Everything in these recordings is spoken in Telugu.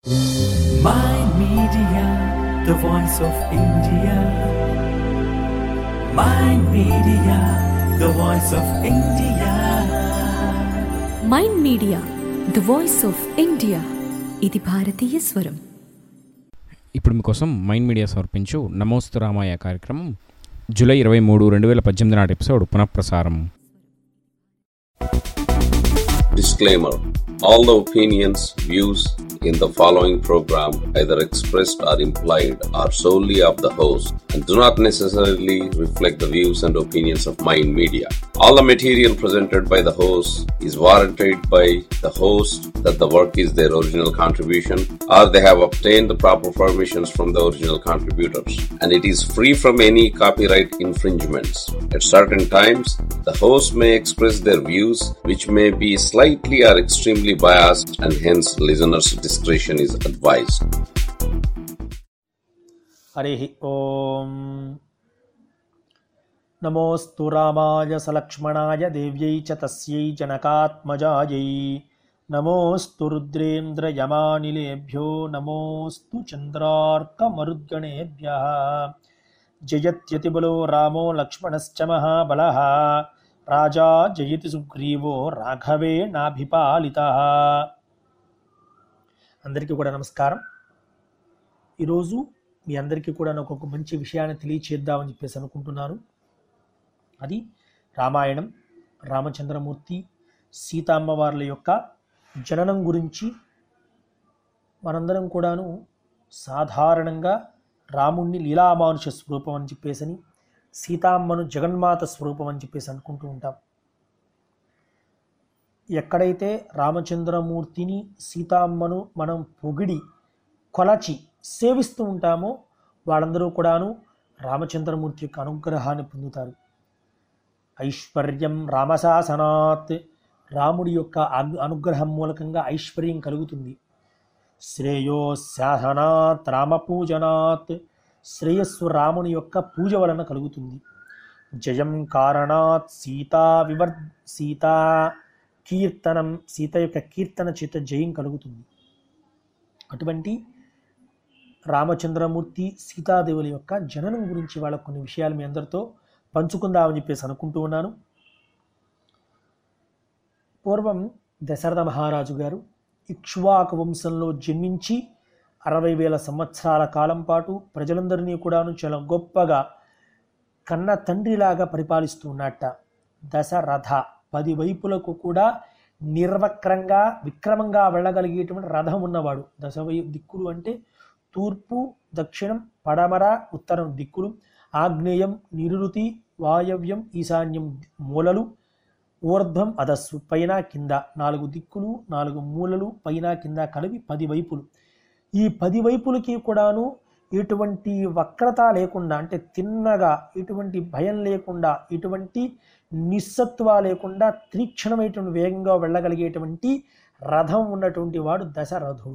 My Media, the voice of India. My Media, the voice of India. Mind Media the voice of India ఇది భారతీయ స్వరం ఇప్పుడు మీకోసం మైండ్ మీడియా సమర్పించు నమోస్తు రామాయ కార్యక్రమం జూలై ఇరవై మూడు రెండు వేల పద్దెనిమిది నాటి ఎపిసోడ్ పునఃప్రసారం Disclaimer All the opinions, views in the following program, either expressed or implied, are solely of the host and do not necessarily reflect the views and opinions of Mind Media. All the material presented by the host is warranted by the host that the work is their original contribution or they have obtained the proper permissions from the original contributors and it is free from any copyright infringements. At certain times, the host may express their views which may be slightly or extremely biased and hence listeners' discretion is advised. Hari ओम् नमोऽस्तु रामाय सलक्ष्मणाय देव्यै च तस्यै जनकात्मजायै नमोऽस्तु रुद्रेन्द्रयमानिलेभ्यो नमोऽस्तु चन्द्रार्कमरुद्गणेभ्यः जयत्यतिबलो रामो लक्ष्मणश्च महाबलः राजा जयति सुग्रीवो రాఘవేణాభిపాలితः అందరికీ కూడా నమస్కారం ఈరోజు మీ అందరికీ కూడా నాకు ఒక మంచి విషయాన్ని తెలియచేద్దామని చెప్పేసి అనుకుంటున్నాను అది రామాయణం రామచంద్రమూర్తి సీతామ్మవార్ల యొక్క జననం గురించి మనందరం కూడాను సాధారణంగా రాముణ్ణి లీలామానుష స్వరూపం అని చెప్పేసి సీతామ్మను జగన్మాత స్వరూపం అని చెప్పేసి అనుకుంటూ ఉంటాం ఎక్కడైతే రామచంద్రమూర్తిని సీతామ్మను మనం పొగిడి కొలచి సేవిస్తూ ఉంటామో వాళ్ళందరూ కూడాను రామచంద్రమూర్తి యొక్క అనుగ్రహాన్ని పొందుతారు ఐశ్వర్యం రామశాసనాత్ రాముడి యొక్క అను- అనుగ్రహం మూలకంగా ఐశ్వర్యం కలుగుతుంది శ్రేయో శాసనాత్ రామపూజనాత్ శ్రేయస్సు రాముని యొక్క పూజ వలన కలుగుతుంది జయం కారణాత్ సీతా వివర్ సీతా కీర్తనం సీత యొక్క కీర్తన చేత జయం కలుగుతుంది అటువంటి రామచంద్రమూర్తి సీతాదేవుల యొక్క జననం గురించి వాళ్ళ కొన్ని విషయాలు మీ అందరితో పంచుకుందామని చెప్పేసి అనుకుంటూ ఉన్నాను పూర్వం దశరథ మహారాజు గారు ఇక్ష్వాకు వంశంలో జన్మించి అరవై వేల సంవత్సరాల కాలం పాటు ప్రజలందరినీ కూడాను చాలా గొప్పగా కన్న తండ్రిలాగా పరిపాలిస్తూ ఉన్నట్ట దశరథ పది వైపులకు కూడా నిర్వక్రంగా విక్రమంగా వెళ్ళగలిగేటువంటి రథం ఉన్నవాడు దశవై దిక్కులు అంటే తూర్పు దక్షిణం పడమర ఉత్తరం దిక్కులు ఆగ్నేయం నిరుతి వాయవ్యం ఈశాన్యం మూలలు ఊర్ధ్వం అధస్సు పైన కింద నాలుగు దిక్కులు నాలుగు మూలలు పైన కింద కలిపి పది వైపులు ఈ పది వైపులకి కూడాను ఎటువంటి వక్రత లేకుండా అంటే తిన్నగా ఎటువంటి భయం లేకుండా ఎటువంటి నిస్సత్వ లేకుండా తీక్షణమైనటువంటి వేగంగా వెళ్ళగలిగేటువంటి రథం ఉన్నటువంటి వాడు దశరథుడు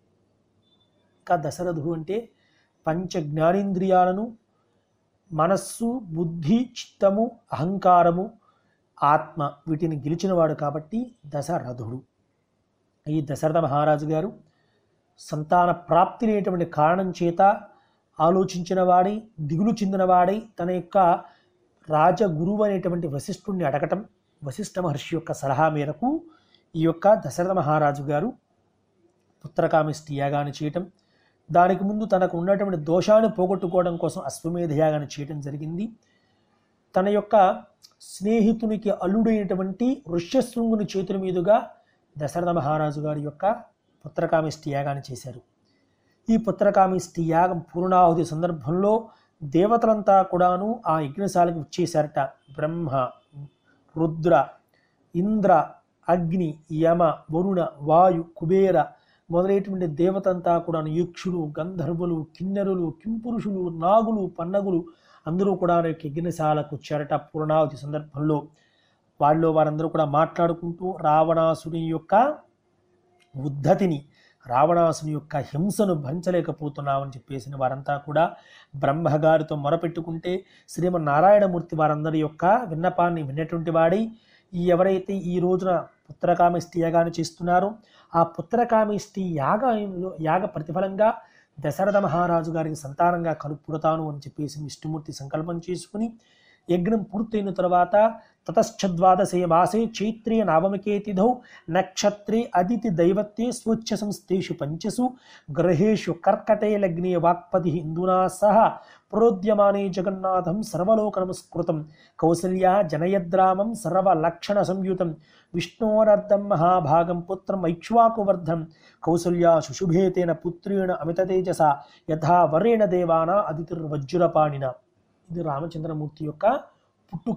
ఇంకా దశరథుడు అంటే పంచ జ్ఞానేంద్రియాలను మనస్సు బుద్ధి చిత్తము అహంకారము ఆత్మ వీటిని గెలిచినవాడు కాబట్టి దశరథుడు ఈ దశరథ మహారాజు గారు సంతాన ప్రాప్తి లేనటువంటి కారణం చేత ఆలోచించిన వాడై దిగులు చెందినవాడై తన యొక్క రాజగురువు అనేటువంటి వశిష్ఠుణ్ణి అడగటం వశిష్ఠ మహర్షి యొక్క సలహా మేరకు ఈ యొక్క దశరథ మహారాజు గారు పుత్రకామిష్టి యాగాన్ని చేయటం దానికి ముందు తనకు ఉన్నటువంటి దోషాన్ని పోగొట్టుకోవడం కోసం అశ్వమేధ యాగాన్ని చేయటం జరిగింది తన యొక్క స్నేహితునికి అల్లుడైనటువంటి ఋష్యశృంగుని చేతుల మీదుగా దశరథ మహారాజు గారి యొక్క పుత్రకామిష్టి యాగాన్ని చేశారు ఈ పుత్రకామిష్టి యాగం పూర్ణాహుతి సందర్భంలో దేవతలంతా కూడాను ఆ యజ్ఞశాలకు ఇచ్చేశారట బ్రహ్మ రుద్ర ఇంద్ర అగ్ని యమ వరుణ వాయు కుబేర మొదలైనటువంటి దేవతంతా కూడా యక్షులు గంధర్వులు కిన్నెరులు కింపురుషులు నాగులు పన్నగులు అందరూ కూడా ఆ యొక్క యజ్ఞశాలకు వచ్చారట పూర్ణావతి సందర్భంలో వాళ్ళలో వారందరూ కూడా మాట్లాడుకుంటూ రావణాసుని యొక్క ఉద్ధతిని రావణాసుని యొక్క హింసను భరించలేకపోతున్నామని చెప్పేసిన వారంతా కూడా బ్రహ్మగారితో మొరపెట్టుకుంటే శ్రీమన్నారాయణమూర్తి వారందరి యొక్క విన్నపాన్ని విన్నటువంటి వాడై ఈ ఎవరైతే ఈ రోజున పుత్రకామిష్టి యాగాన్ని చేస్తున్నారు ఆ పుత్రకామిష్టి యాగంలో యాగ ప్రతిఫలంగా దశరథ మహారాజు గారికి సంతానంగా కలుపుడతాను అని చెప్పేసి విష్ణుమూర్తి సంకల్పం చేసుకుని యజ్ఞం పూర్తయిన తర్వాత తతశ్చద్వాదశే మాసే చైత్రే నవమికే తిథౌ నక్షత్రే అదితి దైవత్యే స్వచ్ఛ సంస్థేషు పంచసు గ్రహేషు కర్కటే లగ్నే వాక్పతి హిందునా సహ ప్రోద్యమానే జగన్నాథం సర్వలోక నమస్కృతం కౌసల్యా జనయద్రామం సర్వలక్షణ సంయుతం విష్ణోరర్ధం మహాభాగం పుత్రం ఐక్ష్వాకువర్ధం కౌసల్యా శుశుభేతేన పుత్రేణ అమిత తేజస యథా వరేణ దేవాన అదితిర్వజ్రపాణిన ఇది రామచంద్రమూర్తి యొక్క పుట్టుక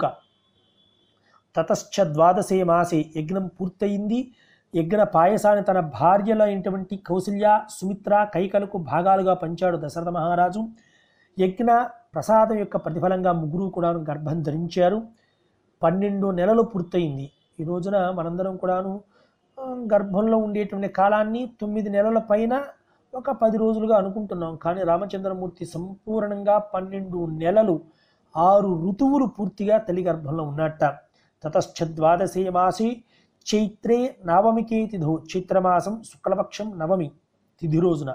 తతశ్చ ద్వాదశే మాసే యజ్ఞం పూర్తయింది యజ్ఞ పాయసాన్ని తన భార్యల అయినటువంటి కౌసల్య సుమిత్ర కైకలకు భాగాలుగా పంచాడు దశరథ మహారాజు యజ్ఞ ప్రసాదం యొక్క ప్రతిఫలంగా ముగ్గురు కూడాను గర్భం ధరించారు పన్నెండు నెలలు పూర్తయింది ఈ రోజున మనందరం కూడాను ఆ, గర్భంలో ఉండేటువంటి కాలాన్ని తొమ్మిది నెలల పైన ఒక పది రోజులుగా అనుకుంటున్నాం కానీ రామచంద్రమూర్తి సంపూర్ణంగా పన్నెండు నెలలు ఆరు ఋతువులు పూర్తిగా తల్లి గర్భంలో ఉన్నట్ట తతశ్చ ద్వాదశే మాసే చైత్రే నవమికే తిథో చైత్రమాసం శుక్లపక్షం నవమి తిథి రోజున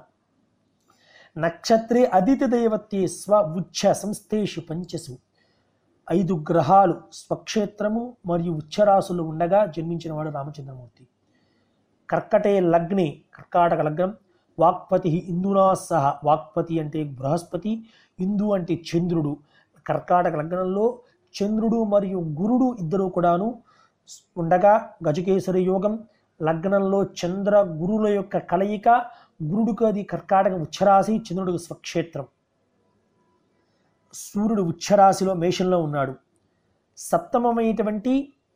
నక్షత్రే అదితి దైవత్యే స్వ ఉచ్ఛ సంస్థేషు పంచసు ఐదు గ్రహాలు స్వక్షేత్రము మరియు ఉచ్చరాశులు ఉండగా జన్మించినవాడు రామచంద్రమూర్తి కర్కటే లగ్నే కర్కాటక లగ్నం వాక్పతి ఇందునా సహ వాక్పతి అంటే బృహస్పతి ఇందు అంటే చంద్రుడు కర్కాటక లగ్నంలో చంద్రుడు మరియు గురుడు ఇద్దరు కూడాను ఉండగా గజకేసరి యోగం లగ్నంలో చంద్ర గురుల యొక్క కలయిక గురుడికి అది కర్కాటక ఉచ్చరాశి చంద్రుడికి స్వక్షేత్రం సూర్యుడు ఉచ్చరాశిలో మేషంలో ఉన్నాడు సప్తమమైనటువంటి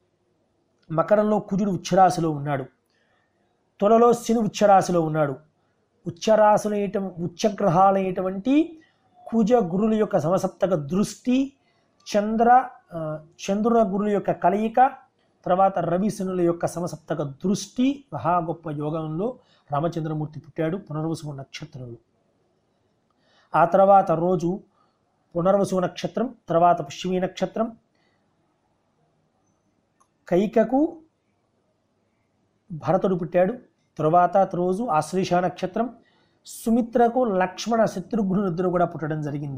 మకరంలో కుజుడు ఉచ్చరాశిలో ఉన్నాడు తులలో శని ఉచ్చరాశిలో ఉన్నాడు ఉచ్చరాశులు ఉచ్చగ్రహాలైనటువంటి కుజ గురుల యొక్క సమసప్తక దృష్టి చంద్ర ఆ, చంద్రుల గురుల యొక్క కలయిక తర్వాత రవి శనుల యొక్క సమసప్తక దృష్టి మహా గొప్ప యోగంలో రామచంద్రమూర్తి పుట్టాడు పునర్వసు నక్షత్రంలో ఆ తర్వాత రోజు పునర్వసు నక్షత్రం తర్వాత పుష్యమీ నక్షత్రం కైకకు భరతుడు పుట్టాడు తరువాత రోజు ఆశ్లేష నక్షత్రం సుమిత్రకు లక్ష్మణ శత్రుఘ్నులు ఇద్దరు కూడా పుట్టడం జరిగింది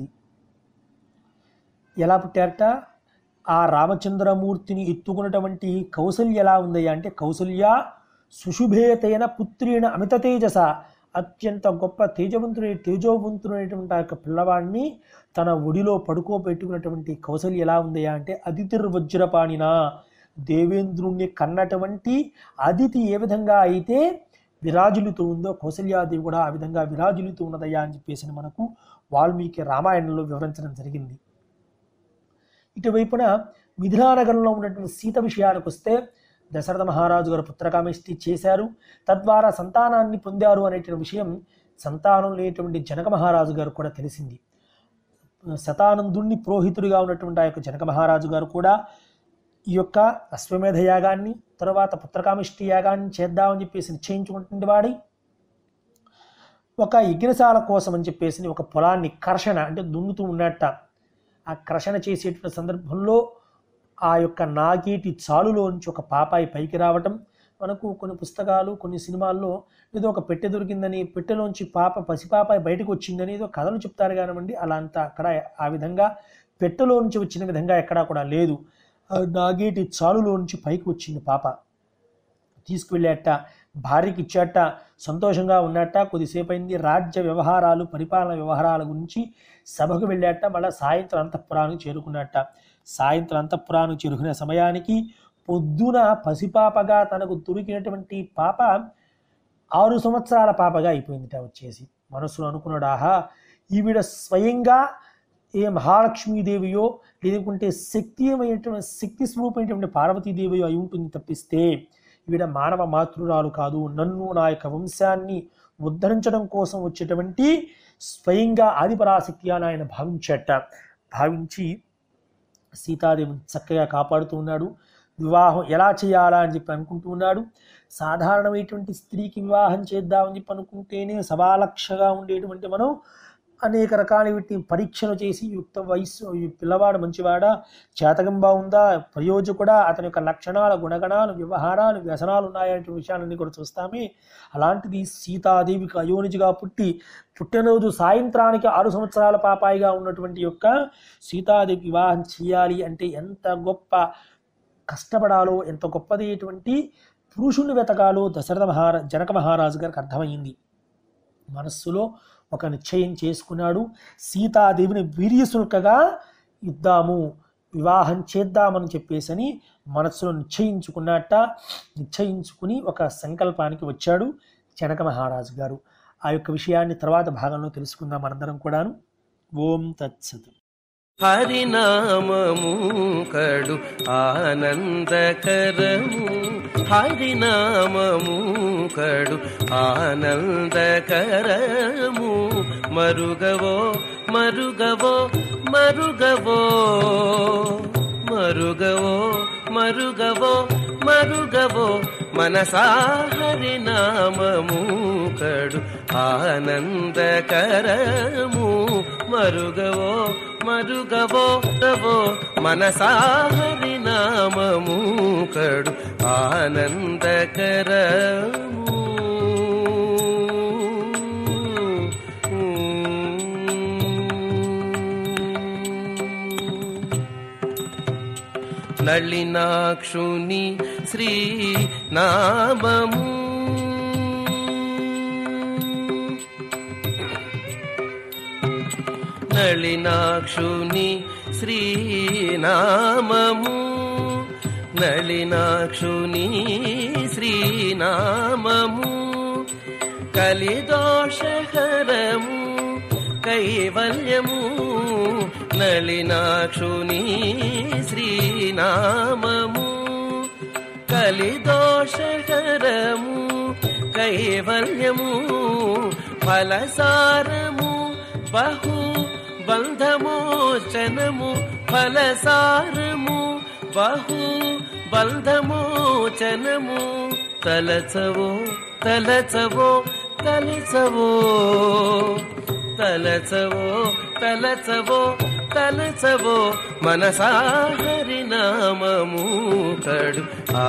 ఎలా పుట్టారట ఆ రామచంద్రమూర్తిని ఎత్తుకున్నటువంటి కౌసల్య ఎలా ఉందయ్యా అంటే కౌసల్య సుశుభేతైన పుత్రిన అమిత తేజస అత్యంత గొప్ప తేజవంతుడి తేజోవంతుడైనటువంటి ఆ యొక్క పిల్లవాడిని తన ఒడిలో పడుకోబెట్టుకున్నటువంటి కౌసల్య ఎలా ఉందయ్యా అంటే అదితిర్వజ్రపాణిన దేవేంద్రుణ్ణి కన్నటువంటి అదితి ఏ విధంగా అయితే విరాజులుతూ ఉందో కౌసల్యాదేవి కూడా ఆ విధంగా విరాజులుతూ ఉన్నదయ్యా అని చెప్పేసి మనకు వాల్మీకి రామాయణంలో వివరించడం జరిగింది ఇటువైపున మిథిలానగరంలో ఉన్నటువంటి సీత విషయానికి వస్తే దశరథ మహారాజు గారు పుత్రకామేష్టి చేశారు తద్వారా సంతానాన్ని పొందారు అనేటువంటి విషయం సంతానం లేనటువంటి జనక మహారాజు గారు కూడా తెలిసింది శతానందుణ్ణి పురోహితుడిగా ఉన్నటువంటి ఆ యొక్క జనక మహారాజు గారు కూడా ఈ యొక్క అశ్వమేధ యాగాన్ని తర్వాత పుత్రకామిష్టి యాగాన్ని చేద్దామని చెప్పేసి నిశ్చయించుకుంటుంది వాడి ఒక యజ్ఞశాల కోసం అని చెప్పేసి ఒక పొలాన్ని కర్షణ అంటే దున్నుతూ ఉన్నట్ట ఆ కర్షణ చేసేటువంటి సందర్భంలో ఆ యొక్క నాగేటి చాలులోంచి ఒక పాపాయి పైకి రావటం మనకు కొన్ని పుస్తకాలు కొన్ని సినిమాల్లో ఏదో ఒక పెట్టె దొరికిందని పెట్టెలోంచి పాప పసిపాపాయి బయటకు వచ్చిందని ఏదో కథలు చెప్తారు కానివ్వండి అలా అంతా అక్కడ ఆ విధంగా పెట్టెలో నుంచి వచ్చిన విధంగా ఎక్కడా కూడా లేదు ఆ నాగేటి చాలులో నుంచి పైకి వచ్చింది పాప తీసుకువెళ్ళాట భార్యకి ఇచ్చాట సంతోషంగా ఉన్నట్ట కొద్దిసేపు అయింది రాజ్య వ్యవహారాలు పరిపాలన వ్యవహారాల గురించి సభకు వెళ్ళాట మళ్ళీ సాయంత్రం అంతఃపురానికి చేరుకున్నట్ట సాయంత్రం అంతఃపురానికి చేరుకునే సమయానికి పొద్దున పసిపాపగా తనకు దొరికినటువంటి పాప ఆరు సంవత్సరాల పాపగా అయిపోయిందిట వచ్చేసి మనసులో అనుకున్నాడు ఆహా ఈవిడ స్వయంగా ఏ మహాలక్ష్మీదేవియో లేకుంటే శక్తిమైనటువంటి శక్తి స్వరూపమైనటువంటి పార్వతీదేవియో అయి ఉంటుంది తప్పిస్తే ఈవిడ మానవ మాతృరాలు కాదు నన్ను నా యొక్క వంశాన్ని ఉద్ధరించడం కోసం వచ్చేటువంటి స్వయంగా ఆదిపరాశక్తి అని ఆయన భావించట భావించి సీతాదేవిని చక్కగా కాపాడుతూ ఉన్నాడు వివాహం ఎలా చేయాలా అని చెప్పి అనుకుంటూ ఉన్నాడు సాధారణమైనటువంటి స్త్రీకి వివాహం చేద్దామని చెప్పి అనుకుంటేనే సవాలక్షగా ఉండేటువంటి మనం అనేక రకాల వీటిని పరీక్షలు చేసి యుక్త వయస్సు ఈ పిల్లవాడు మంచివాడా చేతకం బాగుందా ప్రయోజకుడా అతని యొక్క లక్షణాలు గుణగణాలు వ్యవహారాలు వ్యసనాలు ఉన్నాయనే విషయాలన్నీ కూడా చూస్తామే అలాంటిది సీతాదేవికి అయోనిజిగా పుట్టి పుట్టినరోజు సాయంత్రానికి ఆరు సంవత్సరాల పాపాయిగా ఉన్నటువంటి యొక్క సీతాదేవి వివాహం చేయాలి అంటే ఎంత గొప్ప కష్టపడాలో ఎంత గొప్పదైనటువంటి పురుషుణ్ణి వెతకాలో దశరథ మహారా జనక మహారాజు గారికి అర్థమైంది మనస్సులో ఒక నిశ్చయం చేసుకున్నాడు సీతాదేవిని వీర్యసుల్కగా ఇద్దాము వివాహం చేద్దామని చెప్పేసని మనస్సులో నిశ్చయించుకున్నట్ట నిశ్చయించుకుని ఒక సంకల్పానికి వచ్చాడు జనక మహారాజు గారు ఆ యొక్క విషయాన్ని తర్వాత భాగంలో తెలుసుకుందాం మనందరం కూడాను ఓం తత్సత్ హరినామము కడు ఆనందకరము హరినామము కడు ఆనందకరము మరుగవో మరుగవో మరుగవో మరుగవో మరుగవో మరుగవో మనసా హరినామము కడు ఆనందకరము మరుగవో మరుగవో రవో మనసా హరినామము కడు ఆనందకరము నళినాక్షుని శ్రీ నామము నళినాక్షుని శ్రీనామము నళినాక్షుని శ్రీనామము కలిదోషహరము కైవల్యము నళినాక్షుని శ్రీనామము కలిదోషకరము కైవల్యము ఫలసారము బహు బంధమోచనము ఫలసారము బహు బంధమోచనము తలచవో తలచవో తలచవో తలచవో తలచవో తలచవో మనసా హరినామము కడు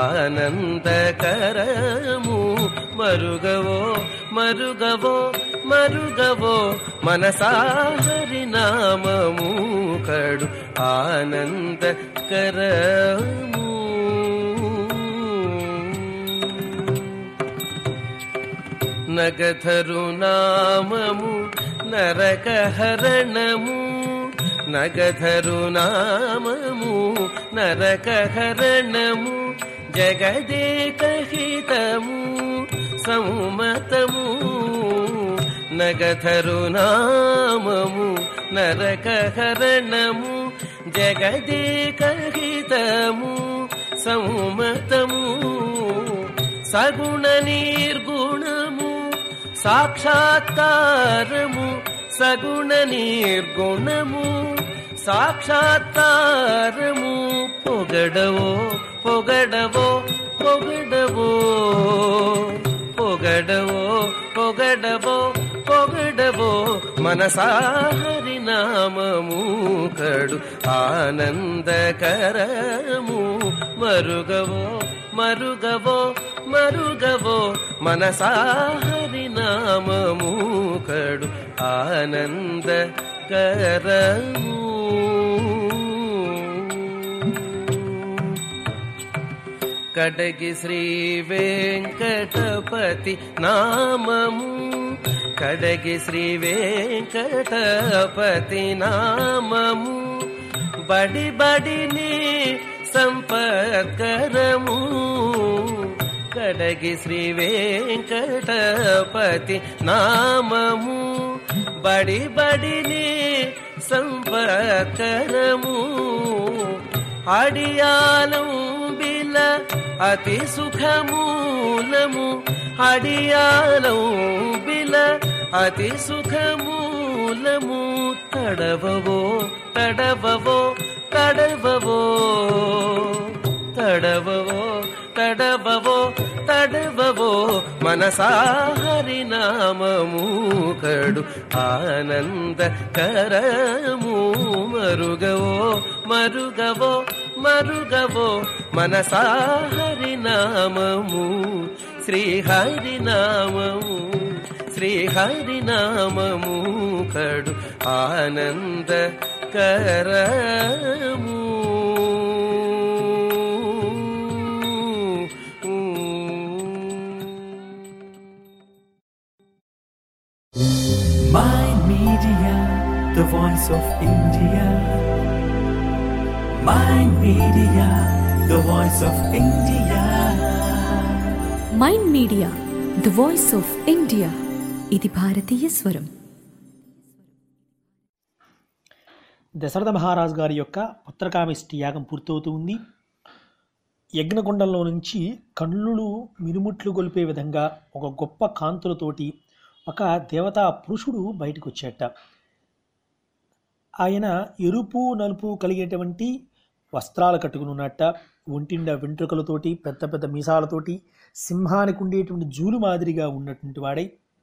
ఆనందకరము మరుగవో మరుగవో మరుగవో మనసా హరినామము కడు ఆనందకరము నగధరు నామము నరకహరణము నగధరు నామము నరకహరణము జగదేకహితము సౌమతము నగధరు నామము నరకహరణము జగదేకహితము సౌమతము సగుణ నిర్గుణము సాక్షాత్కారము సగుణ నిర్గుణము సాక్షాత్కారము పొగడవో పొగడవో పొగడవో పొగడవో పొగడవో పొగడవో మనసా హరినామము కడు ఆనందకరము మరుగవో మరుగవో మరుగవో మనసా హరినామము కడు ఆనందకరము కడగి శ్రీ వెంకటపతి నామము కడగి శ్రీ వెంకటపతి నామము బడి బడిని సంపత్కరము కడగి శ్రీ వెంకటపతి నామము బడి బడిని సంపత్కరము అడియాలం బిల అతి సుఖమూలము అడియాలం బిల అతి సుఖమూలము తడవవో తడవవో తడవవో తడవవో తడబవో తడబవో మనసా హరినామము కడు ఆనందకరము మరుగవో మరుగవో మరుగవో మనసా హరినామము శ్రీ హరినామము శ్రీ హరినామము కడు ఆనందకరము Mind Media, the voice of India. Mind Media, the voice of India. Mind Media the voice of India ఇది భారతీయ స్వరం దశరథ మహారాజు గారి యొక్క పుత్రకామిష్టి యాగం పూర్తవుతూ ఉంది యజ్ఞగుండంలో నుంచి కన్నులు మిరుముట్లు గొలిపే విధంగా ఒక గొప్ప కాంతులతోటి ఒక దేవతా పురుషుడు బయటకు వచ్చేట ఆయన ఎరుపు నలుపు కలిగేటువంటి వస్త్రాలు కట్టుకుని ఉన్నట్ట ఒంటిండ వెంట్రుకలతోటి పెద్ద పెద్ద మీసాలతోటి సింహానికి ఉండేటువంటి జూలు మాదిరిగా ఉన్నటువంటి వాడై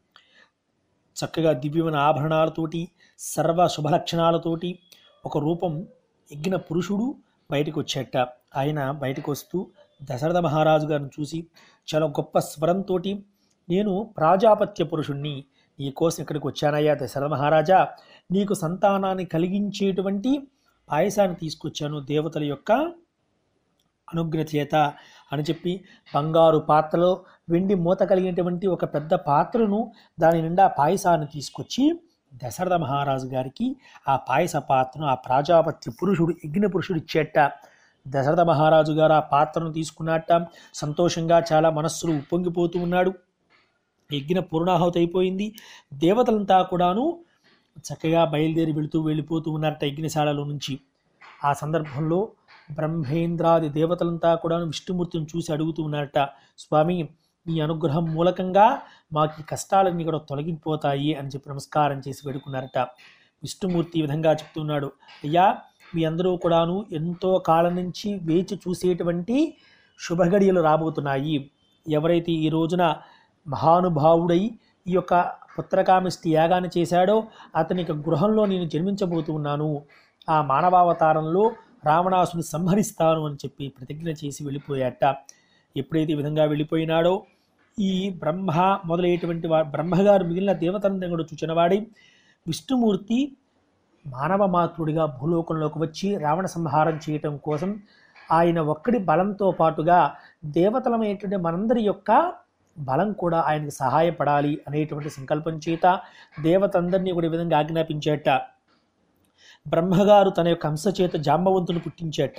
చక్కగా దివ్యమైన ఆభరణాలతోటి సర్వ శుభలక్షణాలతోటి ఒక రూపం ఎగ్గిన పురుషుడు బయటకు వచ్చేట ఆయన బయటకు వస్తూ దశరథ మహారాజు గారిని చూసి చాలా గొప్ప స్వరంతో నేను ప్రాజాపత్య పురుషుణ్ణి నీ కోసం ఇక్కడికి వచ్చానయ్యా దశరథ మహారాజా నీకు సంతానాన్ని కలిగించేటువంటి పాయసాన్ని తీసుకొచ్చాను దేవతల యొక్క అనుగ్రహ చేత అని చెప్పి బంగారు పాత్రలో వెండి మూత కలిగినటువంటి ఒక పెద్ద పాత్రను దాని నిండా పాయసాన్ని తీసుకొచ్చి దశరథ మహారాజు గారికి ఆ పాయస పాత్రను ఆ ప్రాజాపత్య పురుషుడు యజ్ఞ పురుషుడు ఇచ్చేట దశరథ మహారాజు గారు ఆ పాత్రను తీసుకున్నట్ట సంతోషంగా చాలా మనస్సులు ఉప్పొంగిపోతూ ఉన్నాడు యజ్ఞ పూర్ణాహుతి అయిపోయింది దేవతలంతా కూడాను చక్కగా బయలుదేరి వెళుతూ వెళ్ళిపోతూ ఉన్నారట యజ్ఞశాలలో నుంచి ఆ సందర్భంలో బ్రహ్మేంద్రాది దేవతలంతా కూడా విష్ణుమూర్తిని చూసి అడుగుతూ ఉన్నారట స్వామి మీ అనుగ్రహం మూలకంగా మాకు ఈ కష్టాలన్నీ కూడా తొలగిపోతాయి అని చెప్పి నమస్కారం చేసి వేడుకున్నారట విష్ణుమూర్తి ఈ విధంగా చెప్తున్నాడు అయ్యా మీ అందరూ కూడాను ఎంతో కాలం నుంచి వేచి చూసేటువంటి శుభగడియలు రాబోతున్నాయి ఎవరైతే ఈ రోజున మహానుభావుడై ఈ యొక్క పుత్రకామిష్టి యాగాన్ని చేశాడో అతని యొక్క గృహంలో నేను జన్మించబోతూ ఉన్నాను ఆ మానవావతారంలో రావణాసుని సంహరిస్తాను అని చెప్పి ప్రతిజ్ఞ చేసి వెళ్ళిపోయాట ఎప్పుడైతే ఈ విధంగా వెళ్ళిపోయినాడో ఈ బ్రహ్మ మొదలైనటువంటి వా బ్రహ్మగారు మిగిలిన దేవతలందరూ కూడా చూచినవాడి విష్ణుమూర్తి మానవ మాతృడిగా భూలోకంలోకి వచ్చి రావణ సంహారం చేయటం కోసం ఆయన ఒక్కడి బలంతో పాటుగా దేవతలమైనటువంటి మనందరి యొక్క బలం కూడా ఆయనకు సహాయపడాలి అనేటువంటి సంకల్పం చేత దేవతందరినీ కూడా ఈ విధంగా ఆజ్ఞాపించేట బ్రహ్మగారు తన యొక్క హంస చేత జాంబవంతుని పుట్టించేట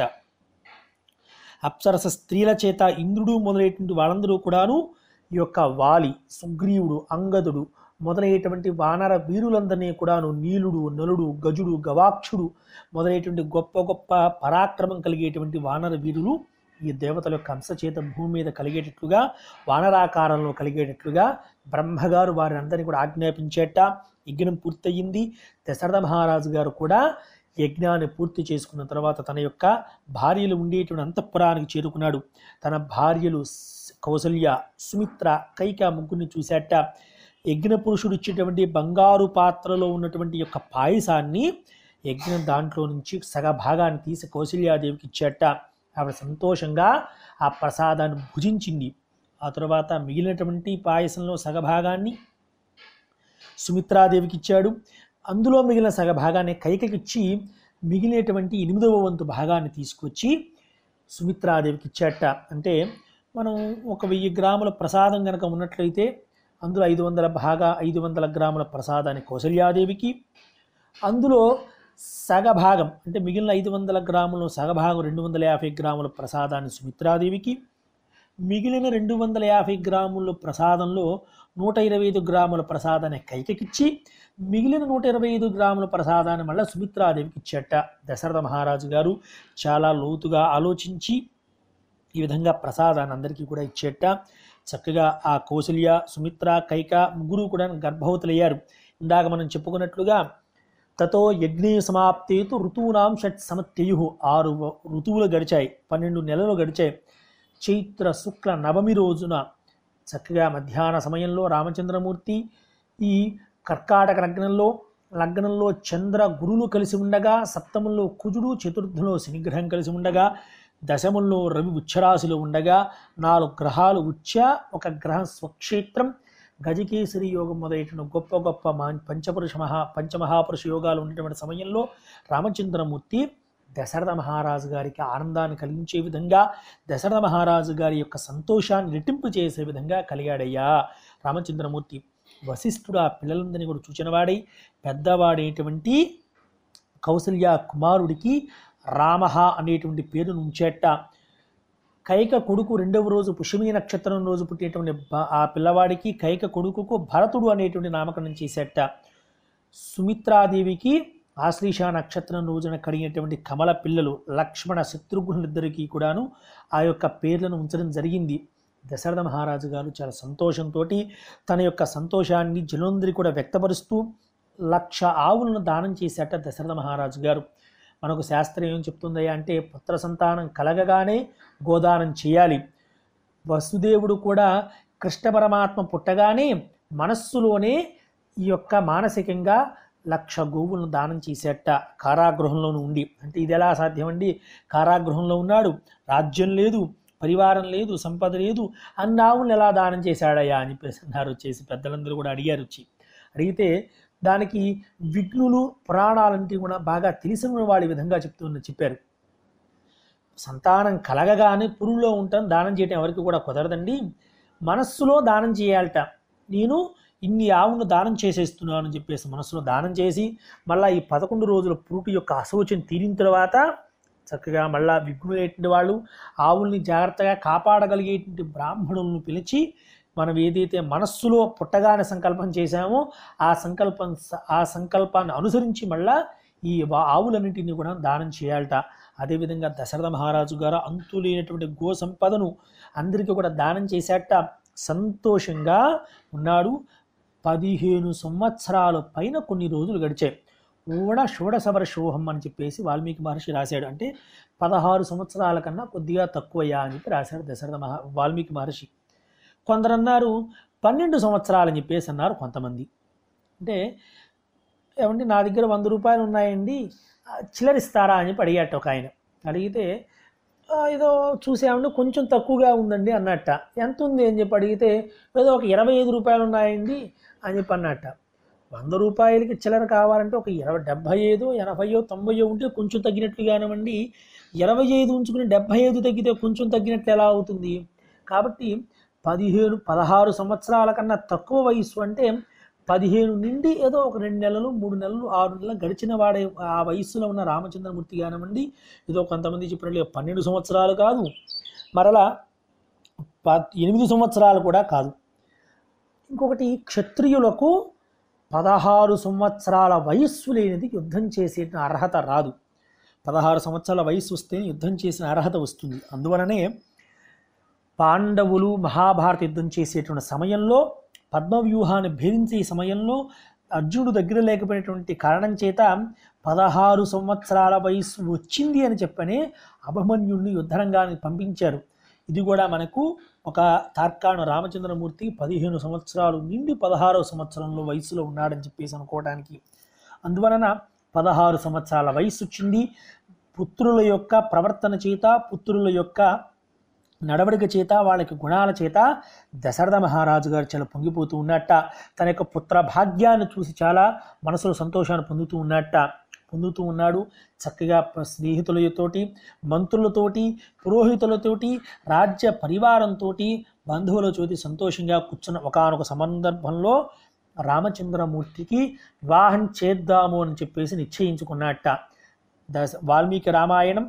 అప్సరస స్త్రీల చేత ఇంద్రుడు మొదలైనటువంటి వాళ్ళందరూ కూడాను ఈ యొక్క వాలి సుగ్రీవుడు అంగదుడు మొదలైనటువంటి వానర వీరులందరినీ కూడాను నీలుడు నలుడు గజుడు గవాక్షుడు మొదలైనటువంటి గొప్ప గొప్ప పరాక్రమం కలిగేటువంటి వానర వీరులు ఈ దేవతల యొక్క అంశ చేత భూమి మీద కలిగేటట్లుగా వానరాకారంలో కలిగేటట్లుగా బ్రహ్మగారు వారిని అందరినీ కూడా ఆజ్ఞాపించేట యజ్ఞం పూర్తయింది దశరథ మహారాజు గారు కూడా యజ్ఞాన్ని పూర్తి చేసుకున్న తర్వాత తన యొక్క భార్యలు ఉండేటువంటి అంతఃపురానికి చేరుకున్నాడు తన భార్యలు స్- కౌసల్య సుమిత్ర కైక ముగ్గురిని చూశాట యజ్ఞ పురుషుడు ఇచ్చేటువంటి బంగారు పాత్రలో ఉన్నటువంటి యొక్క పాయసాన్ని యజ్ఞం దాంట్లో నుంచి సగ భాగాన్ని తీసి కౌసల్యాదేవికి ఇచ్చేట ఆవిడ సంతోషంగా ఆ ప్రసాదాన్ని భుజించింది ఆ తర్వాత మిగిలినటువంటి పాయసంలో సగభాగాన్ని సుమిత్రాదేవికి ఇచ్చాడు అందులో మిగిలిన సగ భాగాన్ని కైకకిచ్చి మిగిలినటువంటి ఎనిమిదవ వంతు భాగాన్ని తీసుకొచ్చి సుమిత్రాదేవికి ఇచ్చాట అంటే మనం ఒక వెయ్యి గ్రాముల ప్రసాదం కనుక ఉన్నట్లయితే అందులో ఐదు వందల భాగా ఐదు వందల గ్రాముల ప్రసాదాన్ని కౌసల్యాదేవికి అందులో సగభాగం అంటే మిగిలిన ఐదు వందల గ్రాములు సగభాగం రెండు వందల యాభై గ్రాముల ప్రసాదాన్ని సుమిత్రాదేవికి మిగిలిన రెండు వందల యాభై గ్రాముల ప్రసాదంలో నూట ఇరవై ఐదు గ్రాముల ప్రసాదాన్ని కైకకిచ్చి మిగిలిన నూట ఇరవై ఐదు గ్రాముల ప్రసాదాన్ని మళ్ళీ సుమిత్రాదేవికి ఇచ్చట దశరథ మహారాజు గారు చాలా లోతుగా ఆలోచించి ఈ విధంగా ప్రసాదాన్ని అందరికీ కూడా ఇచ్చేట చక్కగా ఆ కౌసల్య సుమిత్ర కైక ముగ్గురు కూడా గర్భవతులయ్యారు ఇందాక మనం చెప్పుకున్నట్లుగా తతో యజ్ఞే సమాప్తేతు ఋతువునాం షట్ సమత్యయు ఆరు వ- ఋతువులు గడిచాయి పన్నెండు నెలలు గడిచాయి చైత్ర శుక్ల నవమి రోజున చక్కగా మధ్యాహ్న సమయంలో రామచంద్రమూర్తి ఈ కర్కాటక లగ్నంలో లగ్నంలో చంద్ర గురులు కలిసి ఉండగా సప్తమంలో కుజుడు చతుర్థంలో శనిగ్రహం కలిసి ఉండగా దశమంలో రవి ఉచ్చరాశిలో ఉండగా నాలుగు గ్రహాలు ఉచ్చ ఒక గ్రహం స్వక్షేత్రం గజకేసరి యోగం మొదలైన గొప్ప గొప్ప మా పంచపురుష మహా పంచమహాపురుష యోగాలు ఉన్నటువంటి సమయంలో రామచంద్రమూర్తి దశరథ మహారాజు గారికి ఆనందాన్ని కలిగించే విధంగా దశరథ మహారాజు గారి యొక్క సంతోషాన్ని రెట్టింపు చేసే విధంగా కలిగాడయ్యా రామచంద్రమూర్తి వశిష్ఠుడు ఆ పిల్లలందరినీ కూడా చూచినవాడై పెద్దవాడైనటువంటి కౌసల్య కుమారుడికి రామహ అనేటువంటి పేరును ఉంచేట కైక కొడుకు రెండవ రోజు పుష్యమీ నక్షత్రం రోజు పుట్టినటువంటి బ- ఆ పిల్లవాడికి కైక కొడుకుకు భరతుడు అనేటువంటి నామకరణం చేసేట సుమిత్రాదేవికి ఆశ్లీష నక్షత్రం రోజున కలిగినటువంటి కమల పిల్లలు లక్ష్మణ శత్రుఘ్నులిద్దరికీ కూడాను ఆ యొక్క పేర్లను ఉంచడం జరిగింది దశరథ మహారాజు గారు చాలా సంతోషంతో తన యొక్క సంతోషాన్ని జనులందరి కూడా వ్యక్తపరుస్తూ లక్ష ఆవులను దానం చేశాట దశరథ మహారాజు గారు మనకు శాస్త్రం ఏం చెప్తుందయ్యా అంటే పుత్ర సంతానం కలగగానే గోదానం చేయాలి వసుదేవుడు కూడా కృష్ణ పరమాత్మ పుట్టగానే మనస్సులోనే ఈ యొక్క మానసికంగా లక్ష గోవులను దానం చేసేట కారాగృహంలోనూ ఉండి అంటే ఇది ఎలా సాధ్యమండి కారాగృహంలో ఉన్నాడు రాజ్యం లేదు పరివారం లేదు సంపద లేదు అన్ని ఆవులను ఎలా దానం చేశాడయ్యా అని చెప్పేసి అన్నారు వచ్చేసి పెద్దలందరూ కూడా అడిగారు వచ్చి అడిగితే దానికి విఘ్నులు పురాణాలంటే కూడా బాగా తెలిసిన వాళ్ళ విధంగా చెప్తున్న చెప్పారు సంతానం కలగగానే పురుల్లో ఉంటాం దానం చేయటం ఎవరికి కూడా కుదరదండి మనస్సులో దానం చేయాలట నేను ఇన్ని ఆవును దానం చేసేస్తున్నాను అని చెప్పేసి మనస్సులో దానం చేసి మళ్ళీ ఈ పదకొండు రోజుల పురుటి యొక్క అశౌచం తీరిన తర్వాత చక్కగా మళ్ళా విఘ్నులైనటువంటి వాళ్ళు ఆవుల్ని జాగ్రత్తగా కాపాడగలిగేటువంటి బ్రాహ్మణులను పిలిచి మనం ఏదైతే మనస్సులో పుట్టగానే సంకల్పం చేశామో ఆ సంకల్పం ఆ సంకల్పాన్ని అనుసరించి మళ్ళా ఈ వా- ఆవులన్నింటినీ కూడా దానం చేయాలట అదేవిధంగా దశరథ మహారాజు గారు అంతులేనటువంటి గో సంపదను అందరికీ కూడా దానం చేశాట సంతోషంగా ఉన్నాడు పదిహేను సంవత్సరాల పైన కొన్ని రోజులు గడిచాయి ఊడ షోడశవర శోహం అని చెప్పేసి వాల్మీకి మహర్షి రాశాడు అంటే పదహారు సంవత్సరాల కన్నా కొద్దిగా తక్కువయ్యా అని చెప్పి రాశాడు దశరథ మహా వాల్మీకి మహర్షి కొందరు అన్నారు పన్నెండు సంవత్సరాలు అని చెప్పేసి అన్నారు కొంతమంది అంటే ఏమండి నా దగ్గర వంద రూపాయలు ఉన్నాయండి ఆ, చిల్లరిస్తారా అని చెప్పి అడిగాట ఒక ఆయన అడిగితే "ఆ, ఏదో చూసామండి కొంచెం తక్కువగా ఉందండి అన్నట్ట ఎంత ఉంది అని చెప్పి అడిగితే ఏదో ఒక ఇరవై ఐదు రూపాయలు ఉన్నాయండి అని చెప్పి అన్నట్ట వంద రూపాయలకి చిల్లర కావాలంటే ఒక ఇరవై డెబ్భై ఐదు ఎనభైయో తొంభైయో ఉంటే కొంచెం తగ్గినట్లుగానివ్వండి ఇరవై ఐదు ఉంచుకుని డెబ్భై ఐదు తగ్గితే కొంచెం తగ్గినట్లు ఎలా అవుతుంది కాబట్టి పదిహేను పదహారు సంవత్సరాల కన్నా తక్కువ వయస్సు అంటే పదిహేను నుండి ఏదో ఒక రెండు నెలలు మూడు నెలలు ఆరు నెలలు గడిచిన వాడే ఆ వయస్సులో ఉన్న రామచంద్రమూర్తి కానివ్వండి ఏదో కొంతమంది చెప్పినట్లు పన్నెండు సంవత్సరాలు కాదు మరలా ప ఎనిమిది సంవత్సరాలు కూడా కాదు ఇంకొకటి క్షత్రియులకు పదహారు సంవత్సరాల వయస్సు లేనిది యుద్ధం చేసే అర్హత రాదు పదహారు సంవత్సరాల వయస్సు వస్తే యుద్ధం చేసిన అర్హత వస్తుంది అందువలనే పాండవులు మహాభారత యుద్ధం చేసేటువంటి సమయంలో పద్మవ్యూహాన్ని భేదించే సమయంలో అర్జునుడు దగ్గర లేకపోయినటువంటి కారణం చేత పదహారు సంవత్సరాల వయస్సు వచ్చింది అని చెప్పనే అభిమన్యుణ్ణి యుద్ధరంగానికి పంపించారు ఇది కూడా మనకు ఒక తార్కాణ రామచంద్రమూర్తి పదిహేను సంవత్సరాలు నిండి పదహారవ సంవత్సరంలో వయసులో ఉన్నాడని చెప్పేసి అనుకోవడానికి అందువలన పదహారు సంవత్సరాల వయసు వచ్చింది పుత్రుల యొక్క ప్రవర్తన చేత పుత్రుల యొక్క నడవడిక చేత వాళ్ళకి గుణాల చేత దశరథ మహారాజు గారు చాలా పొంగిపోతూ ఉన్నట్ట తన యొక్క పుత్ర భాగ్యాన్ని చూసి చాలా మనసులో సంతోషాన్ని పొందుతూ ఉన్నట్ట పొందుతూ ఉన్నాడు చక్కగా ప- స్నేహితులతోటి మంత్రులతోటి పురోహితులతోటి రాజ్య పరివారంతో బంధువులతోటి సంతోషంగా కూర్చున్న ఒకనొక సందర్భంలో రామచంద్రమూర్తికి వివాహం చేద్దాము అని చెప్పేసి నిశ్చయించుకున్నట్ట దశ వాల్మీకి రామాయణం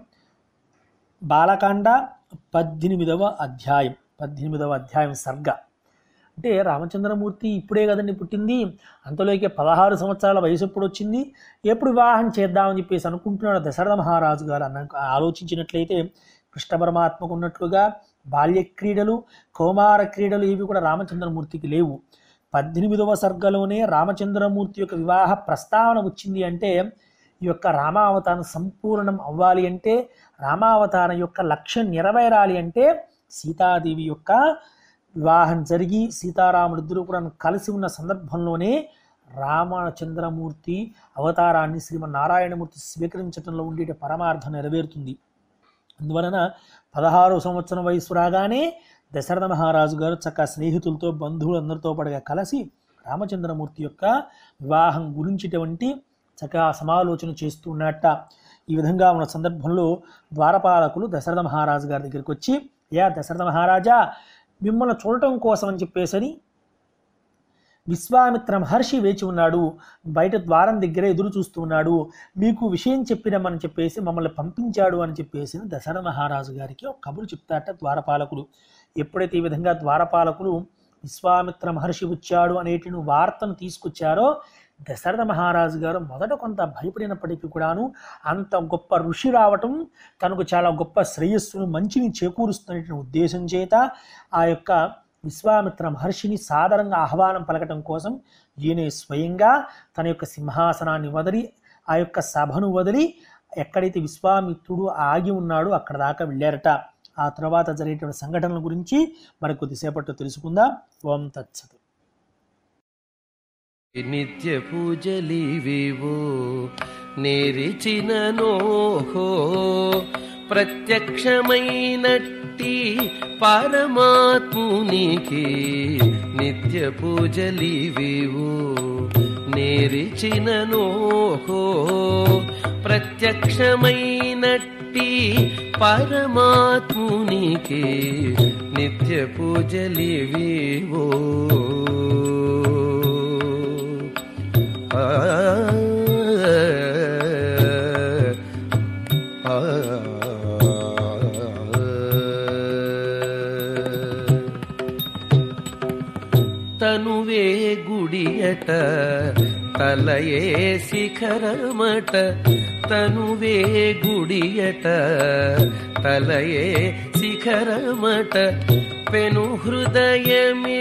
బాలకాండ పద్దెనిమిదవ అధ్యాయం పద్దెనిమిదవ అధ్యాయం సర్గ అంటే రామచంద్రమూర్తి ఇప్పుడే కదండి పుట్టింది అంతలోకి పదహారు సంవత్సరాల వయసు ఎప్పుడు వచ్చింది ఎప్పుడు వివాహం చేద్దామని చెప్పేసి అనుకుంటున్నాడు దశరథ మహారాజు గారు అన్న ఆలోచించినట్లయితే కృష్ణ పరమాత్మకు ఉన్నట్లుగా బాల్య క్రీడలు కౌమార క్రీడలు ఇవి కూడా రామచంద్రమూర్తికి లేవు పద్దెనిమిదవ సర్గలోనే రామచంద్రమూర్తి యొక్క వివాహ ప్రస్తావన వచ్చింది అంటే ఈ యొక్క రామావతారం సంపూర్ణం అవ్వాలి అంటే రామావతారం యొక్క లక్ష్యం నెరవేరాలి అంటే సీతాదేవి యొక్క వివాహం జరిగి సీతారాముడిద్దరూ కూడా కలిసి ఉన్న సందర్భంలోనే రామచంద్రమూర్తి అవతారాన్ని శ్రీమన్నారాయణమూర్తి స్వీకరించడంలో ఉండే పరమార్థం నెరవేరుతుంది అందువలన పదహారు సంవత్సరం వయసు రాగానే దశరథ మహారాజు గారు చక్క స్నేహితులతో బంధువులందరితో పడగా కలిసి రామచంద్రమూర్తి యొక్క వివాహం గురించిటువంటి చక్కగా సమాలోచన చేస్తూ ఉన్నట్ట ఈ విధంగా ఉన్న సందర్భంలో ద్వారపాలకులు దశరథ మహారాజు గారి దగ్గరికి వచ్చి యా దశరథ మహారాజా మిమ్మల్ని చూడటం కోసం అని చెప్పేసని విశ్వామిత్ర మహర్షి వేచి ఉన్నాడు బయట ద్వారం దగ్గర ఎదురు చూస్తూ ఉన్నాడు మీకు విషయం చెప్పినామని చెప్పేసి మమ్మల్ని పంపించాడు అని చెప్పేసి దశరథ మహారాజు గారికి ఒక కబురు చెప్తాట ద్వారపాలకులు ఎప్పుడైతే ఈ విధంగా ద్వారపాలకులు విశ్వామిత్ర మహర్షి వచ్చాడు అనేటి వార్తను తీసుకొచ్చారో దశరథ మహారాజు గారు మొదట కొంత భయపడినప్పటికీ కూడాను అంత గొప్ప ఋషి రావటం తనకు చాలా గొప్ప శ్రేయస్సును మంచిని చేకూరుస్తున్న ఉద్దేశం చేత ఆ యొక్క విశ్వామిత్ర మహర్షిని సాదరంగా ఆహ్వానం పలకటం కోసం ఈయన స్వయంగా తన యొక్క సింహాసనాన్ని వదిలి ఆ యొక్క సభను వదిలి ఎక్కడైతే విశ్వామిత్రుడు ఆగి ఉన్నాడో అక్కడ దాకా వెళ్ళారట ఆ తర్వాత జరిగేటువంటి సంఘటనల గురించి మరి కొద్దిసేపట్లో తెలుసుకుందాం ఓం తత్సత్ నిత్య పూజలివివో నేరిచిన నోహో ప్రత్యక్షమైనట్టి పరమాత్మునికి నిత్య పూజలివివో నేరిచిన నోహో ప్రత్యక్షమైనట్టి పరమాత్మునికి నిత్య పూజలివివో ఆ ఆ తనువే గుడియట తలయే శిఖరమట తనువే గుడియట తలయే శిఖరమట పెను హృదయమే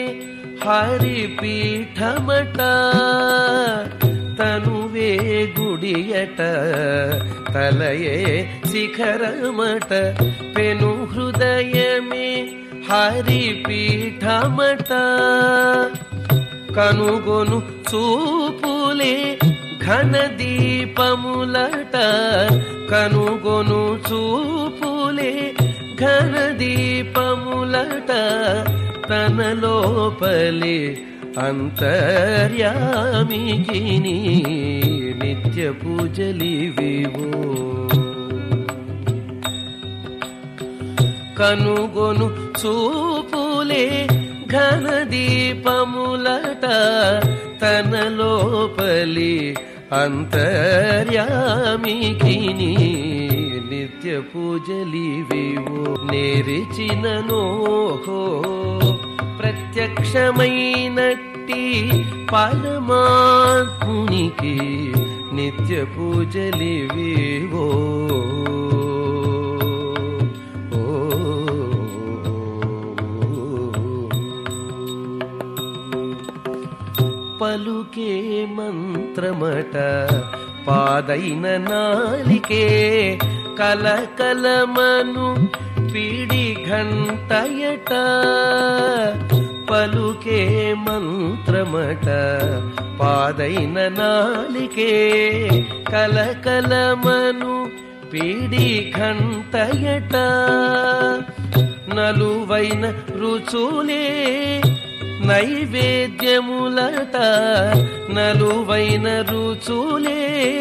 హరిపీఠమట తనువే గుడియట తలయే శిఖరమట పెను హృదయమే హరిపీఠమట కనుగొను చూపులే ఘన దీపములట కనుగొను చూపులే ఘన దీపములట తన లోపలే అంతర్యామికి నిత్య పూజలివివో కనుగొను చూపులే ఘన దీపములట తన లోపలి అంతర్యామికి నిత్య పూజలివివో నేరిచిన నోహో ప్రత్యక్షమైనట్టి పరమాత్మునికి నిత్య పూజలివివో ఓ పలుకే మంత్రమట పాదైన నాలికే కలకలమను పిడి ఘంటయట పలుకే మంత్రమట పాదైన నాలికే కలకలమను పిడి ఘంటయట నలువైన రుచులే నైవేద్యములట నలువైన రుచులే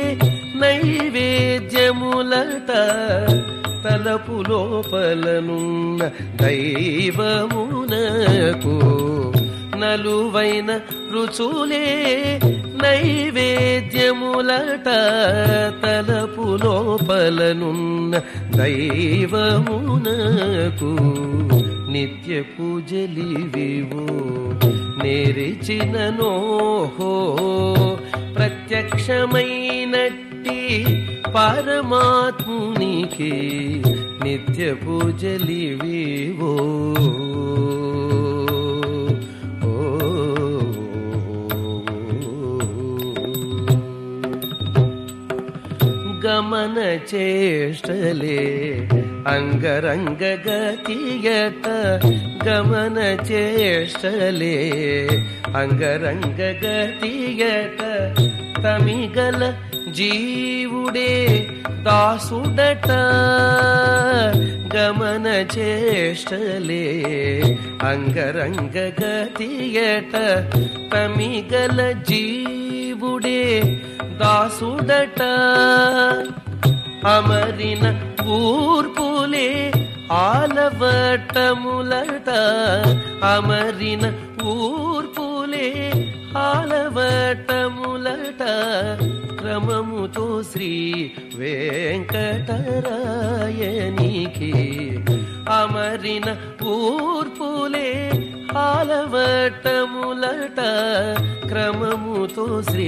నైవేద్యములట తలపు లోపలనున్న దైవమునకు నలువైన రుచులే నైవేద్యములట తలపు లోపలనున్న దైవమునకు నిత్య పూజలివివో నేరిచిన నోహో ప్రత్యక్షమైనట్టి పరమాత్మునికి నిత్య పూజలివివో ఓ గమన చేష్టలే అంగరంగగతియత గమన చేష్టలే అంగరంగగతియత తమిగల జీవుడే దాసుడట గమన చేష్టలే అంగరంగగతియట తమిగల జీవుడే దాసుడట అమరిన ఊర్పులే ఆలవటములట అమరిన ఊర్పులే ఆలవటములట క్రమముతో శ్రీ వెంకటరాయనికి అమరిన ఊర్పులే ఆలవటములట క్రమముతో శ్రీ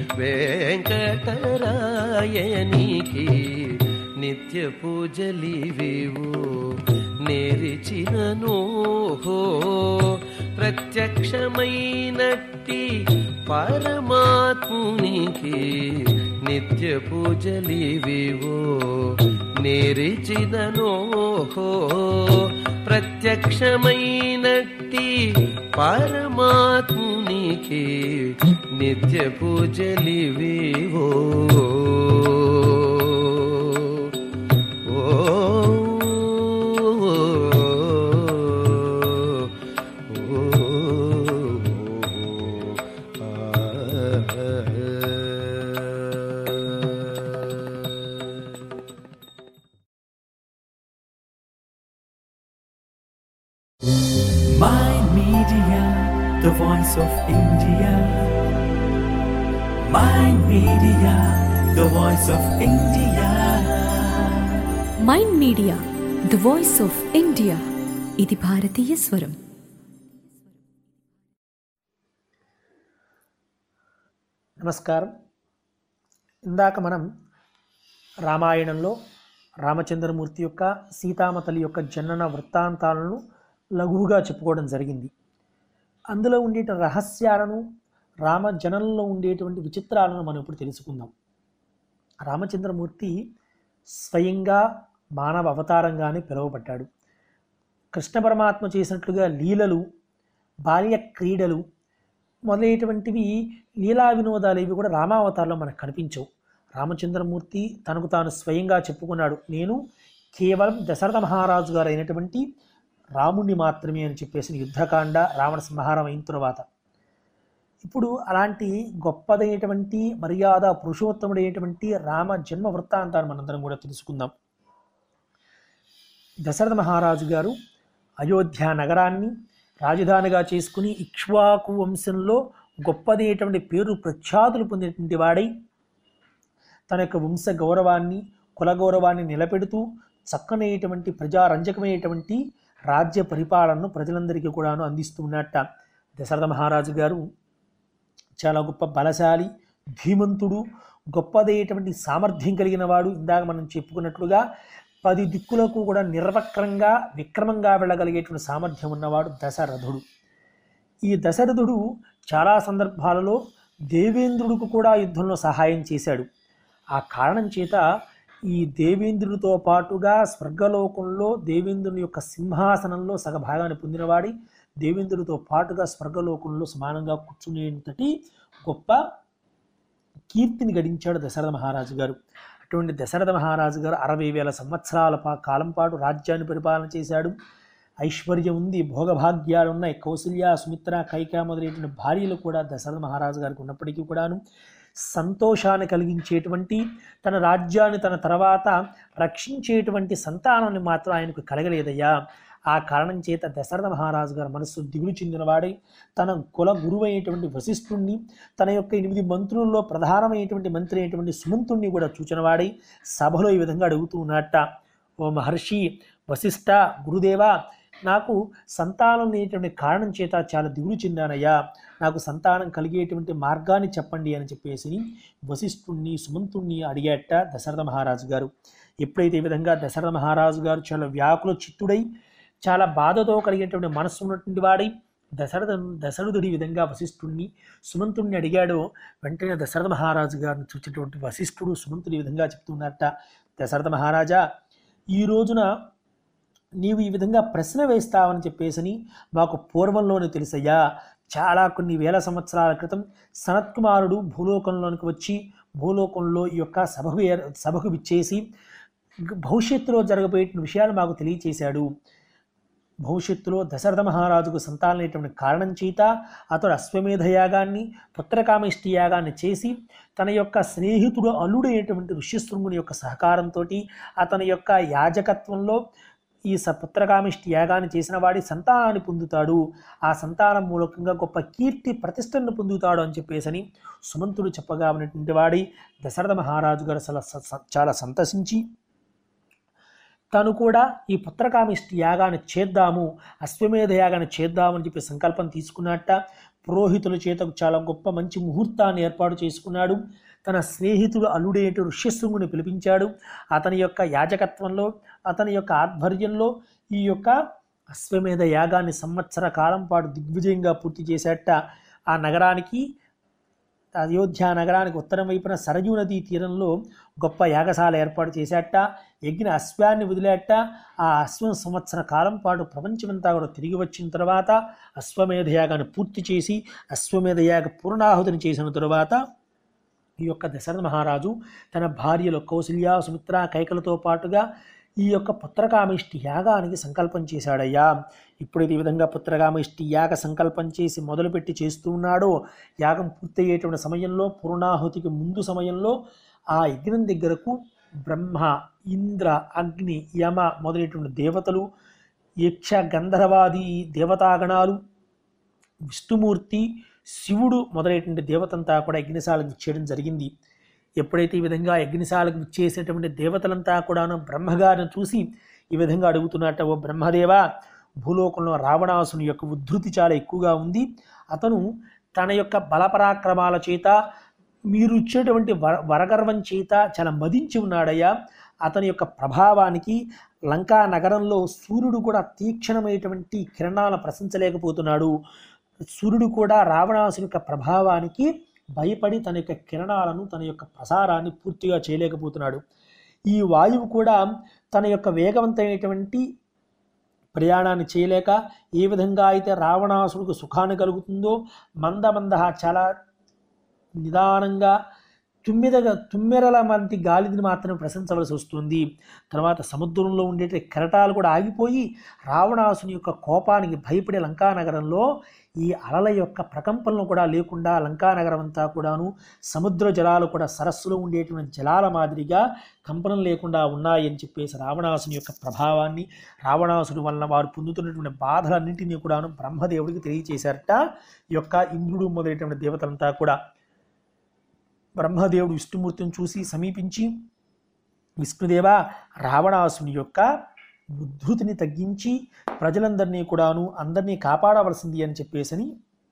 వెంకటరాయనికి నిత్య పూజలివివు నేరిచిననోహో ప్రత్యక్షమైనట్టి పరమాత్మునికి నిత్య పూజలివివో నేరిచిననోహో ప్రత్యక్షమైనట్టి పరమాత్మునికి నిత్య పూజలివివో Mind Media, the voice of India. Mind Media, the voice of India. Mind Media the voice of India ఇది భారతీయ స్వరం నమస్కారం ఇందాక మనం రామాయణంలో రామచంద్రమూర్తి యొక్క సీతామ తల్లి యొక్క జనన వృత్తాంతాలను లఘువుగా చెప్పుకోవడం జరిగింది అందులో ఉండే రహస్యాలను రామ జనంలో ఉండేటువంటి విచిత్రాలను మనం ఇప్పుడు తెలుసుకుందాం రామచంద్రమూర్తి స్వయంగా మానవ అవతారంగానే పిలువబడ్డాడు కృష్ణ పరమాత్మ చేసినట్లుగా లీలలు బాల్య క్రీడలు మొదలైనటువంటివి లీలా వినోదాలు ఇవి కూడా రామావతారంలో మనకు కనిపించవు రామచంద్రమూర్తి తనకు తాను స్వయంగా చెప్పుకున్నాడు నేను కేవలం దశరథ మహారాజు గారు అయినటువంటి రాముణ్ణి మాత్రమే అని చెప్పేసి యుద్ధకాండ రావణ సంహారం అయిన తర్వాత ఇప్పుడు అలాంటి గొప్పదైనటువంటి మర్యాద పురుషోత్తముడైనటువంటి రామ జన్మ వృత్తాంతాన్ని మనందరం కూడా తెలుసుకుందాం దశరథ మహారాజు గారు అయోధ్య నగరాన్ని రాజధానిగా చేసుకుని ఇక్ష్వాకు వంశంలో గొప్పదైనటువంటి పేరు ప్రఖ్యాతులు పొందినటువంటి వాడై తన యొక్క వంశ గౌరవాన్ని కుల గౌరవాన్ని నిలబెడుతూ చక్కనైనటువంటి ప్రజారంజకమైనటువంటి రాజ్య పరిపాలనను ప్రజలందరికీ కూడాను అందిస్తూ ఉన్నట్ట దశరథ మహారాజు గారు చాలా గొప్ప బలశాలి ధీమంతుడు గొప్పదైనటువంటి సామర్థ్యం కలిగిన వాడు ఇందాక మనం చెప్పుకున్నట్లుగా పది దిక్కులకు కూడా నిర్వక్రంగా విక్రమంగా వెళ్ళగలిగేటువంటి సామర్థ్యం ఉన్నవాడు దశరథుడు ఈ దశరథుడు చాలా సందర్భాలలో దేవేంద్రుడికి కూడా యుద్ధంలో సహాయం చేశాడు ఆ కారణం చేత ఈ దేవేంద్రుడితో పాటుగా స్వర్గలోకంలో దేవేంద్రుని యొక్క సింహాసనంలో సగభాగాన్ని పొందినవాడి దేవేంద్రుడితో పాటుగా స్వర్గలోకంలో సమానంగా కూర్చునేంతటి గొప్ప కీర్తిని గడించాడు దశరథ మహారాజు గారు అటువంటి దశరథ మహారాజు గారు అరవై వేల సంవత్సరాల పా కాలం పాటు రాజ్యాన్ని పరిపాలన చేశాడు ఐశ్వర్యం ఉంది భోగభాగ్యాలు ఉన్నాయి కౌసల్య సుమిత్ర కైక మొదలైనటువంటి భార్యలు కూడా దశరథ మహారాజు గారికి ఉన్నప్పటికీ కూడాను సంతోషాన్ని కలిగించేటువంటి తన రాజ్యాన్ని తన తర్వాత రక్షించేటువంటి సంతానాన్ని మాత్రం ఆయనకు కలగలేదయ్యా ఆ కారణం చేత దశరథ మహారాజు గారు మనస్సు దిగులు చెందినవాడై తన కుల గురువైనటువంటి వశిష్ఠుణ్ణి తన యొక్క ఎనిమిది మంత్రుల్లో ప్రధానమైనటువంటి మంత్రి అయినటువంటి సుమంతుణ్ణి కూడా చూచినవాడై సభలో ఈ విధంగా అడుగుతూ ఉన్నట్ట ఓ మహర్షి వశిష్ఠ గురుదేవా నాకు సంతానం లేనటువంటి కారణం చేత చాలా దిగులు చెందానయ్యా నాకు సంతానం కలిగేటువంటి మార్గాన్ని చెప్పండి అని చెప్పేసి వశిష్ఠుణ్ణి సుమంతుణ్ణి అడిగేట దశరథ మహారాజు గారు ఎప్పుడైతే ఈ విధంగా దశరథ మహారాజు గారు చాలా వ్యాకుల చిత్తుడై చాలా బాధతో కలిగినటువంటి మనస్సు ఉన్నటువంటి వాడై దశరథ దశరథుడి ఈ విధంగా వశిష్ఠుణ్ణి సుమంతుణ్ణి అడిగాడో వెంటనే దశరథ మహారాజు గారిని చూసినటువంటి వశిష్ఠుడు సుమంతుడు ఈ విధంగా చెప్తున్నట్ట దశరథ మహారాజా ఈ రోజున నీవు ఈ విధంగా ప్రశ్న వేస్తావని చెప్పేసని మాకు పూర్వంలోనే తెలుసయ్యా చాలా కొన్ని వేల సంవత్సరాల క్రితం సనత్కుమారుడు భూలోకంలోనికి వచ్చి భూలోకంలో ఈ యొక్క సభకు ఏర్- సభకు విచ్చేసి భవిష్యత్తులో జరగబోయే విషయాలు మాకు తెలియచేశాడు భవిష్యత్తులో దశరథ మహారాజుకు సంతానమైనటువంటి కారణం చేత అతడు అశ్వమేధ యాగాన్ని పుత్రకామేష్టి యాగాన్ని చేసి తన యొక్క స్నేహితుడు అల్లుడైనటువంటి ఋష్యశృంగుని యొక్క సహకారంతో అతని యొక్క యాజకత్వంలో ఈ స పుత్రకామిష్టి యాగాన్ని చేసిన వాడి సంతానాన్ని పొందుతాడు ఆ సంతానం మూలకంగా గొప్ప కీర్తి ప్రతిష్టను పొందుతాడు అని చెప్పేసని సుమంతుడు చెప్పగా ఉన్నటువంటి వాడి దశరథ మహారాజు గారు అసలు స- స- చాలా సంతసించి తను కూడా ఈ పుత్రకామిష్టి యాగాన్ని చేద్దాము అశ్వమేధ యాగాన్ని చేద్దామని చెప్పి సంకల్పం తీసుకున్నట్ట పురోహితుల చేతకు చాలా గొప్ప మంచి ముహూర్తాన్ని ఏర్పాటు చేసుకున్నాడు తన స్నేహితుడు అల్లుడేటు ఋష్యశృంగుని పిలిపించాడు అతని యొక్క యాజకత్వంలో అతని యొక్క ఆధ్వర్యంలో ఈ యొక్క అశ్వమేధ యాగాన్ని సంవత్సర కాలం పాటు దిగ్విజయంగా పూర్తి చేసేట ఆ నగరానికి అయోధ్య నగరానికి ఉత్తరం వైపున సరయూ నదీ తీరంలో గొప్ప యాగశాల ఏర్పాటు చేశాట ఎగ్గిన అశ్వాన్ని వదిలేట ఆ అశ్వం సంవత్సర కాలం పాటు ప్రపంచమంతా కూడా తిరిగి వచ్చిన తర్వాత అశ్వమేధ యాగాన్ని పూర్తి చేసి అశ్వమేధ యాగ పూర్ణాహుతిని చేసిన తరువాత ఈ యొక్క దశరథ మహారాజు తన భార్యలు కౌసల్య సుమిత్ర కైకలతో పాటుగా ఈ యొక్క పుత్రకామిష్టి యాగానికి సంకల్పం చేశాడయ్యా ఇప్పుడు ఈ విధంగా పుత్రకామిష్టి యాగ సంకల్పం చేసి మొదలుపెట్టి చేస్తూ ఉన్నాడో యాగం పూర్తయ్యేటువంటి సమయంలో పూర్ణాహుతికి ముందు సమయంలో ఆ యజ్ఞం దగ్గరకు బ్రహ్మ ఇంద్ర అగ్ని యమ మొదలైనటువంటి దేవతలు యక్ష గంధర్వాది దేవతాగణాలు విష్ణుమూర్తి శివుడు మొదలైనటువంటి దేవతంతా కూడా యజ్ఞశాలకు ఇచ్చేయడం జరిగింది ఎప్పుడైతే ఈ విధంగా యజ్ఞశాలకు ఇచ్చేసేటువంటి దేవతలంతా కూడాను బ్రహ్మగారిని చూసి ఈ విధంగా అడుగుతున్నట్ట ఓ బ్రహ్మదేవా భూలోకంలో రావణాసుని యొక్క ఉద్ధృతి చాలా ఎక్కువగా ఉంది అతను తన యొక్క బలపరాక్రమాల చేత మీరు ఇచ్చేటువంటి వర వరగర్వం చేత చాలా మదించి ఉన్నాడయ్యా అతని యొక్క ప్రభావానికి లంకా నగరంలో సూర్యుడు కూడా తీక్షణమైనటువంటి కిరణాలను ప్రశంసలేకపోతున్నాడు సూర్యుడు కూడా రావణాసుని యొక్క ప్రభావానికి భయపడి తన యొక్క కిరణాలను తన యొక్క ప్రసారాన్ని పూర్తిగా చేయలేకపోతున్నాడు ఈ వాయువు కూడా తన యొక్క వేగవంతమైనటువంటి ప్రయాణాన్ని చేయలేక ఏ విధంగా అయితే రావణాసుడికి సుఖాన్ని కలుగుతుందో మంద మంద చాలా నిదానంగా తుమ్మిదగా తుమ్మెరల వంటి గాలిని మాత్రమే ప్రశంసవలసి వస్తుంది తర్వాత సముద్రంలో ఉండే కెరటాలు కూడా ఆగిపోయి రావణాసుని యొక్క కోపానికి భయపడే లంకానగరంలో ఈ అలల యొక్క ప్రకంపనలు కూడా లేకుండా లంకానగరం అంతా కూడాను సముద్ర జలాలు కూడా సరస్సులో ఉండేటువంటి జలాల మాదిరిగా కంపనం లేకుండా ఉన్నాయి అని చెప్పేసి రావణాసుని యొక్క ప్రభావాన్ని రావణాసుడి వలన వారు పొందుతున్నటువంటి బాధలన్నింటినీ కూడాను బ్రహ్మదేవుడికి తెలియచేశారట ఈ యొక్క ఇంద్రుడు మొదలైనటువంటి దేవతలంతా కూడా బ్రహ్మదేవుడు విష్ణుమూర్తిని చూసి సమీపించి విష్ణుదేవ రావణాసుని యొక్క ఉద్ధృతిని తగ్గించి ప్రజలందరినీ కూడాను అందరినీ కాపాడవలసింది అని చెప్పేసని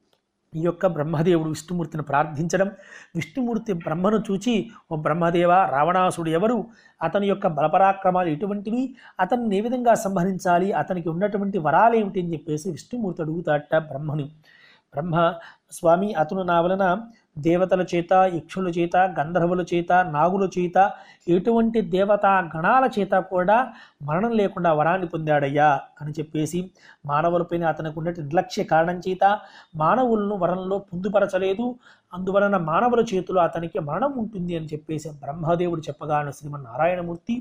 ఈ యొక్క బ్రహ్మదేవుడు విష్ణుమూర్తిని ప్రార్థించడం విష్ణుమూర్తి బ్రహ్మను చూచి ఓ బ్రహ్మదేవ రావణాసుడు ఎవరు అతని యొక్క బలపరాక్రమాలు ఎటువంటివి అతన్ని ఏ విధంగా సంహరించాలి అతనికి ఉన్నటువంటి వరాలు ఏమిటి అని చెప్పేసి విష్ణుమూర్తి అడుగుతాట బ్రహ్మని బ్రహ్మ స్వామి అతను నా వలన దేవతల చేత యక్షుల చేత గంధర్వుల చేత నాగుల చేత ఎటువంటి దేవతా గణాల చేత కూడా మరణం లేకుండా వరాన్ని పొందాడయ్యా అని చెప్పేసి మానవులపైన అతనికి ఉన్నటువంటి నిర్లక్ష్య కారణం చేత మానవులను వరంలో పొందుపరచలేదు అందువలన మానవుల చేతిలో అతనికి మరణం ఉంటుంది అని చెప్పేసి బ్రహ్మదేవుడు చెప్పగానే శ్రీమన్నారాయణమూర్తి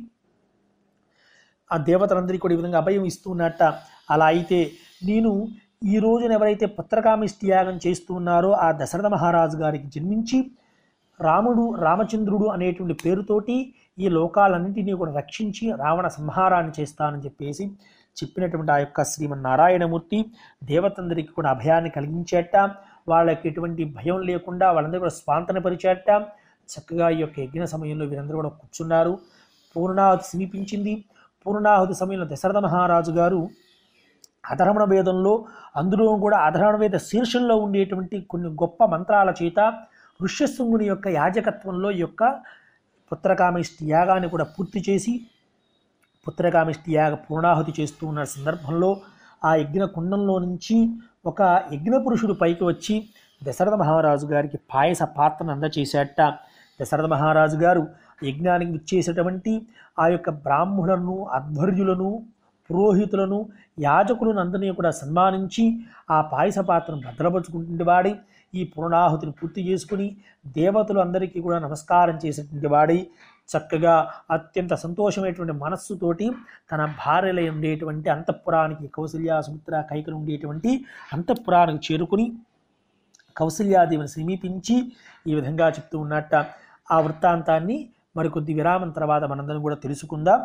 ఆ దేవతలందరికీ కూడా ఈ విధంగా అభయం ఇస్తున్నట్ట అలా అయితే నేను ఈ రోజున ఎవరైతే పుత్రకామిష్టి యాగం చేస్తూ ఉన్నారో ఆ దశరథ మహారాజు గారికి జన్మించి రాముడు రామచంద్రుడు అనేటువంటి పేరుతోటి ఈ లోకాలన్నింటినీ కూడా రక్షించి రావణ సంహారాన్ని చేస్తానని చెప్పేసి చెప్పినటువంటి ఆ యొక్క శ్రీమన్నారాయణమూర్తి దేవతందరికీ కూడా అభయాన్ని కలిగించేట వాళ్ళకి ఎటువంటి భయం లేకుండా వాళ్ళందరూ కూడా స్వాంతనపరిచేట చక్కగా ఈ యొక్క యజ్ఞ సమయంలో వీరందరూ కూడా కూర్చున్నారు పూర్ణాహుతి సమీపించింది పూర్ణాహుతి సమయంలో దశరథ మహారాజు గారు అధర్మణ వేదంలో అందులో కూడా అధర్మణ వేద శీర్షంలో ఉండేటువంటి కొన్ని గొప్ప మంత్రాల చేత ఋష్యశృంగుని యొక్క యాజకత్వంలో ఈ యొక్క పుత్రకామిష్టి యాగాన్ని కూడా పూర్తి చేసి పుత్రకామిష్టి యాగ పూర్ణాహుతి చేస్తూ ఉన్న సందర్భంలో ఆ యజ్ఞ కుండంలో నుంచి ఒక యజ్ఞ పురుషుడు పైకి వచ్చి దశరథ మహారాజు గారికి పాయస పాత్రను అందచేశాట దశరథ మహారాజు గారు యజ్ఞానికి విచ్చేసేటువంటి ఆ యొక్క బ్రాహ్మణులను అధ్వర్యులను పురోహితులను యాజకులను అందరినీ కూడా సన్మానించి ఆ పాయస పాత్రను భద్రపరుచుకుంటుంటే వాడి ఈ పూర్ణాహుతిని పూర్తి చేసుకుని దేవతలు అందరికీ కూడా నమస్కారం చేసేటువంటి వాడి చక్కగా అత్యంత సంతోషమైనటువంటి మనస్సుతోటి తన భార్యలో ఉండేటువంటి అంతఃపురానికి కౌసల్య సుమిత్ర కైకలు ఉండేటువంటి అంతఃపురానికి చేరుకుని కౌసల్యాదేవిని సమీపించి ఈ విధంగా చెప్తూ ఉన్నట్ట ఆ వృత్తాంతాన్ని మరికొద్ది విరామం తర్వాత మనందరం కూడా తెలుసుకుందాం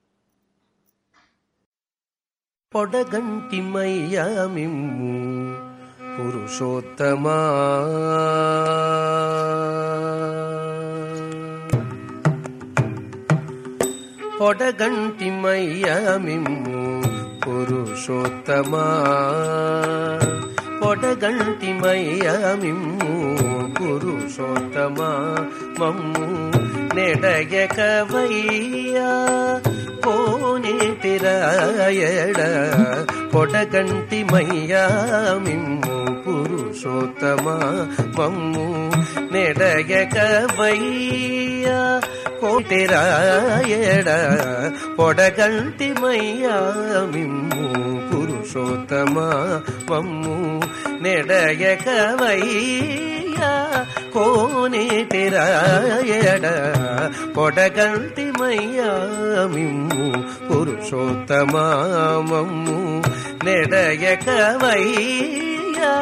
పొడగంటిమయ్యా మిమ్ము పురుషోత్తమా పొడగంటిమయ్యా మిమ్ము పురుషోత్తమా పొడగంటిమయ్యా మిమ్ము పురుషోత్తమా మమ్ము నెడయకవయ్యా కోనేటిరాయడ పొడగంటి మయ్యా మిమ్ము పురుషోత్తమా మమ్ము నెడయకవయ్యా కోటిరాయడ పొడగంటి మయ్యా మిమ్ము పురుషోత్తమా మమ్ము నెడయకవయ్యా కోనేటిరాయడ పొడగంటి మయ్యా మిమ్ము పురుషోత్తమా మమ్ము నెడయకవయ్యా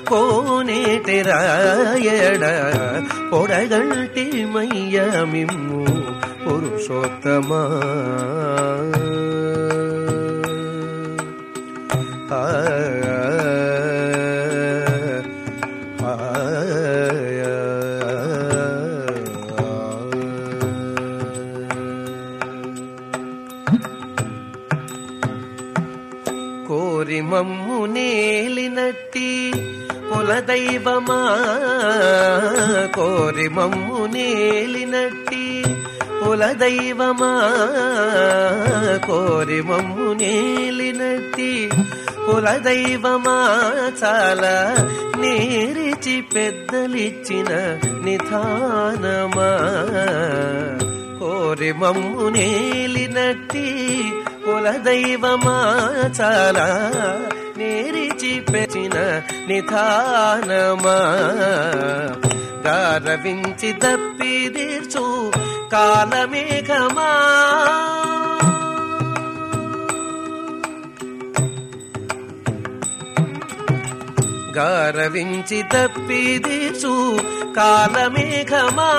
కోనేటిరాయడ పొడగంటి మయ్యా మిమ్ము పురుషోత్తమా ఆ కోరి మమ్ము నేలినట్టి కులదైవమా కోరి మమ్ము నేలినట్టి కులదైవమా కోరి మమ్ము నేలినట్టి కులదైవమా చాలా నేరిచి పెద్దలిచ్చిన నిధానమా కోరి మమ్ము నేలినట్టి కులదైవమా చాలా నేరిచి పెచిన నిధానమా గారవించి దప్పిదీర్చు కాలమేఘమా గారవించి తప్పిదీసు కాలమేఘమా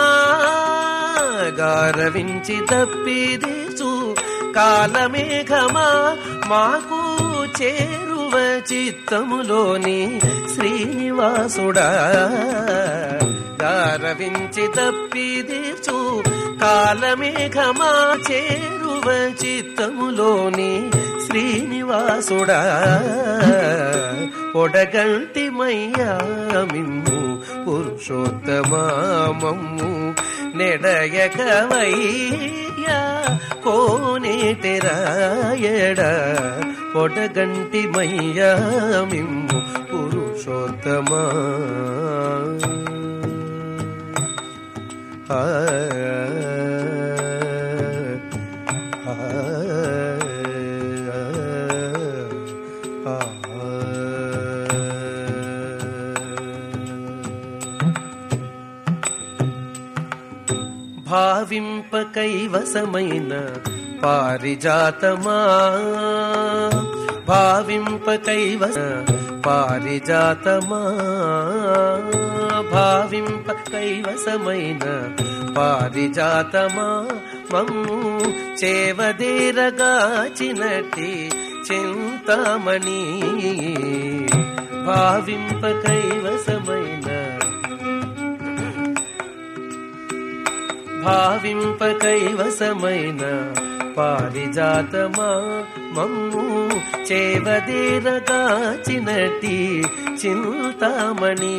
గారవించి తప్పిదీసు కాలమేఘమా మాకు చేరువ చిత్తములోని శ్రీనివాసుడా గారవించి తప్పిదీసు కాలమేఘమా చేరువ చిత్తములోని శ్రీనివాసుడా పొడగంటి మయ్యా మిమ్ము పురుషోత్తమామమ్ము నెడయకవయ్యా కోనేటెరాయడ పొడగంటి మయ్యా మిమ్ము పురుషోత్తమా ఆ భావింప కైవసమైన పారిజాతమా భావింప కైవస పారిజాతమా భావింప కైవసమైన పారిజాతమా మమ్ము చేవదేరగాచినటి చింతామణి భావింప కైవసమైన భావింప కైవసమైన పారిజాతమా మమ్ము చేవదేరగాచినటి చింతామణి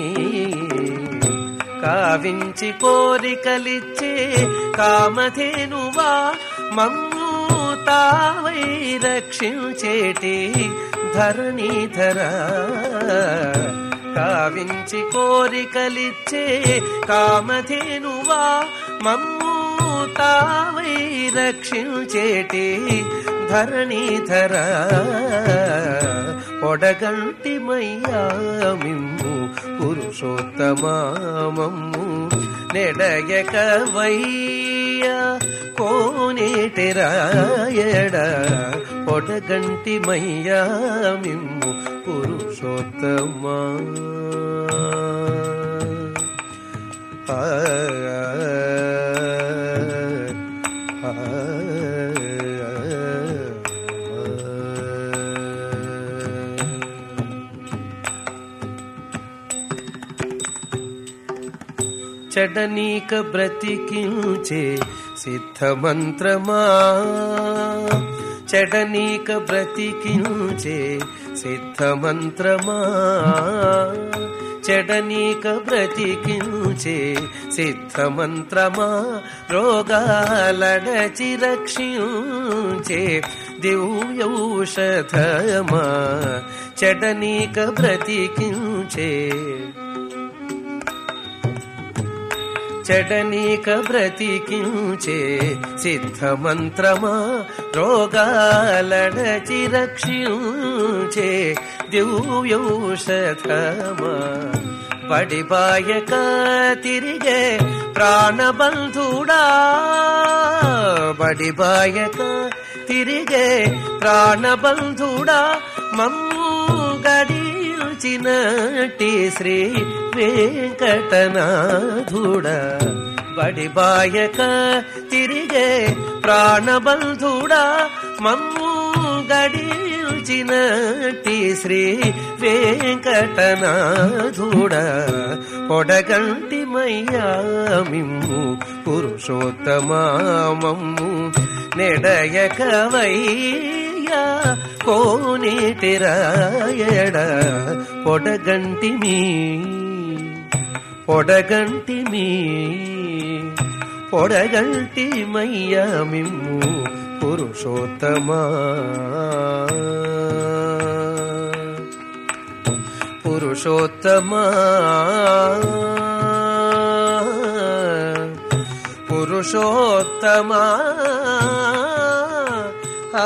కావించి కోరికలిచ్చే కామధేనువా మమ్ము తావై రక్షించేటి ధరణీధరా కావించి కోరికలిచ్చే కామధేనువా మమ్ము తావై రక్షించేటి ధరణీధర పొడగంటి మయ్యా మిమ్ము పురుషోత్తమామమ్ము నెడయక వయ్య కోనేటి రాయడ పొడగంటి మయ్యా మిమ్ము పురుషోత్తమా ఆ ఆ చెడనీక బ్రతికించే సిద్ధమంత్రమా చెడనీక బ్రతికించే సిద్ధమంత్రమా చెడనీక బ్రతికించే సిద్ధమంత్రమా రోగాలడచి రక్షించే దివ్యౌషధమా చెడనీక బ్రతికించే చెడనీక బ్రతికించే సిద్ధమంత్రమా రోగాలడచి రక్షించే దివ్యౌషధమా పడిపాయక తిరిగే ప్రాణబంధుడా బడిబాయక తిరిగే ప్రాణబంధుడా మమ్ము గడిచినటి శ్రీ వెంకటనాథుడా బడిబాయక తిరిగే ప్రాణబంధుడా మమ్ము గడిచినటి శ్రీ వెంకటనాథుడా పొడగంటి మయ్యా మిమ్ము పురుషోత్తమామమ్ము నెడయక వయ్యా కోనేటి రాయడ పొడగంటి మీ పొడగంటి మీ పొడగంటి మయ్యా మిమ్ము పురుషోత్తమా పురుషోత్తమా పురుషోత్తమా ఆ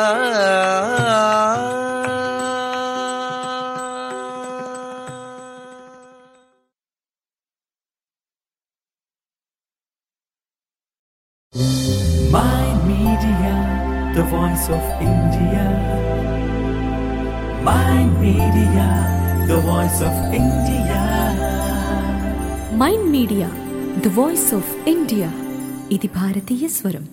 My Media, the voice of India. My Media, the voice of India. Mind Media the voice of India ఇది భారతీయ స్వరం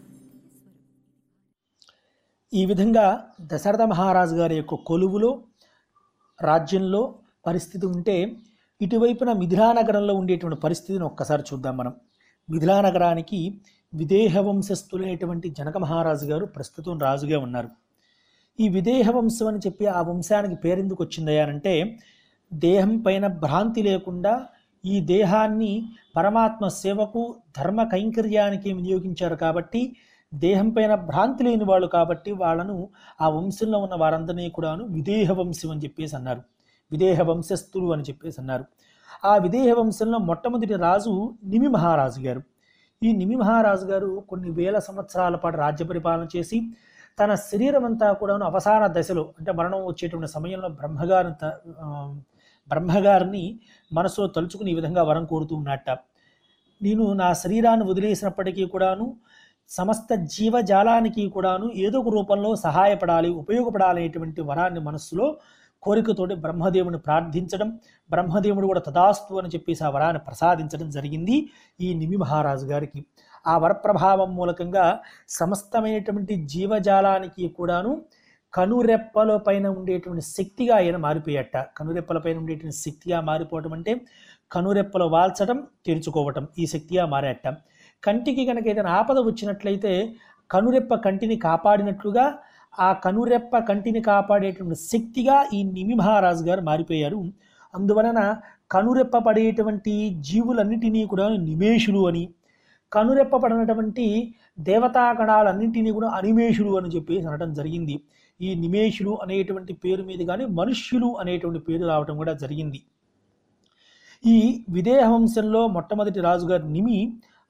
ఈ విధంగా దశరథ మహారాజు గారి యొక్క కొలువులో రాజ్యంలో పరిస్థితి ఉంటే ఇటువైపున మిథిలా నగరంలో ఉండేటువంటి పరిస్థితిని ఒక్కసారి చూద్దాం మనం మిథిలా నగరానికి విదేహ వంశస్థులైనటువంటి జనక మహారాజు గారు ప్రస్తుతం రాజుగా ఉన్నారు ఈ విదేహ వంశం అని చెప్పి ఆ వంశానికి పేరెందుకు వచ్చిందయ్యానంటే దేహం పైన భ్రాంతి లేకుండా ఈ దేహాన్ని పరమాత్మ సేవకు ధర్మ కైంకర్యానికి వినియోగించారు కాబట్టి దేహం పైన భ్రాంతి లేని వాళ్ళు కాబట్టి వాళ్ళను ఆ వంశంలో ఉన్న వారందరినీ కూడాను విదేహ వంశం అని చెప్పేసి అన్నారు విదేహ వంశస్థులు అని చెప్పేసి అన్నారు ఆ విదేహ వంశంలో మొట్టమొదటి రాజు నిమి మహారాజు గారు ఈ నిమి మహారాజు గారు కొన్ని వేల సంవత్సరాల పాటు రాజ్య పరిపాలన చేసి తన శరీరం అంతా కూడాను అవసాన దశలో అంటే మరణం వచ్చేటువంటి సమయంలో బ్రహ్మగారిని త- ఆ, బ్రహ్మగారిని మనసులో తలుచుకుని ఈ విధంగా వరం కోరుతూ ఉన్నట్ట నేను నా శరీరాన్ని వదిలేసినప్పటికీ కూడాను సమస్త జీవజాలానికి కూడాను ఏదో ఒక రూపంలో సహాయపడాలి ఉపయోగపడాలనేటువంటి వరాన్ని మనస్సులో కోరికతోటి బ్రహ్మదేవుని ప్రార్థించడం బ్రహ్మదేవుడు కూడా తదాస్తు అని చెప్పేసి ఆ వరాన్ని ప్రసాదించడం జరిగింది ఈ నిమి మహారాజు గారికి ఆ వరప్రభావం మూలకంగా సమస్తమైనటువంటి జీవజాలానికి కూడాను కనురెప్పల పైన ఉండేటువంటి శక్తిగా ఆయన మారిపోయట కనురెప్పల పైన ఉండేటువంటి శక్తిగా మారిపోవటం అంటే కనురెప్పలు వాల్చడం తెరుచుకోవటం ఈ శక్తిగా మారాట కంటికి కనుక ఏదైనా ఆపద వచ్చినట్లయితే కనురెప్ప కంటిని కాపాడినట్లుగా ఆ కనురెప్ప కంటిని కాపాడేటువంటి శక్తిగా ఈ నిమి మహారాజు గారు మారిపోయారు అందువలన కనురెప్ప పడేటువంటి జీవులన్నిటినీ కూడా నిమేషులు అని కనురెప్ప పడినటువంటి దేవతాగణాలన్నింటినీ కూడా అనిమేషులు అని చెప్పేసి అనడం జరిగింది ఈ నిమేషులు అనేటువంటి పేరు మీద కానీ మనుష్యులు అనేటువంటి పేరు రావటం కూడా జరిగింది ఈ విదేహ వంశంలో మొట్టమొదటి రాజుగారు నిమి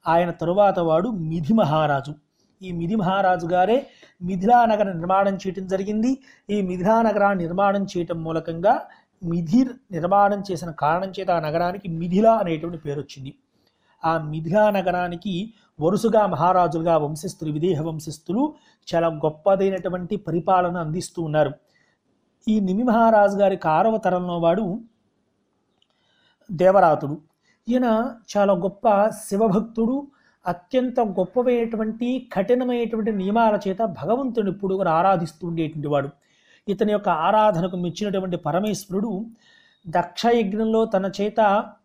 ఆయన తరువాత వాడు మిథి మహారాజు ఈ మిథి మహారాజు గారే మిథిలా నగర నిర్మాణం చేయటం జరిగింది ఈ మిథిలా నగరాన్ని నిర్మాణం చేయటం మూలకంగా మిథి నిర్మాణం చేసిన కారణం చేత ఆ నగరానికి మిథిలా అనేటువంటి పేరు వచ్చింది ఆ మిథిలా నగరానికి వరుసగా మహారాజులుగా వంశస్థులు విదేహ వంశస్థులు చాలా గొప్పదైనటువంటి పరిపాలన అందిస్తూ ఉన్నారు ఈ నిమి మహారాజు గారి ఆరవ తరంలో వాడు దేవరాతుడు ఈయన చాలా గొప్ప శివభక్తుడు అత్యంత గొప్పమైనటువంటి కఠినమైనటువంటి నియమాల చేత భగవంతుని ఇప్పుడు కూడా ఆరాధిస్తూ ఉండేటువంటి వాడు ఇతని యొక్క ఆరాధనకు మెచ్చినటువంటి పరమేశ్వరుడు దక్షయజ్ఞంలో తన చేత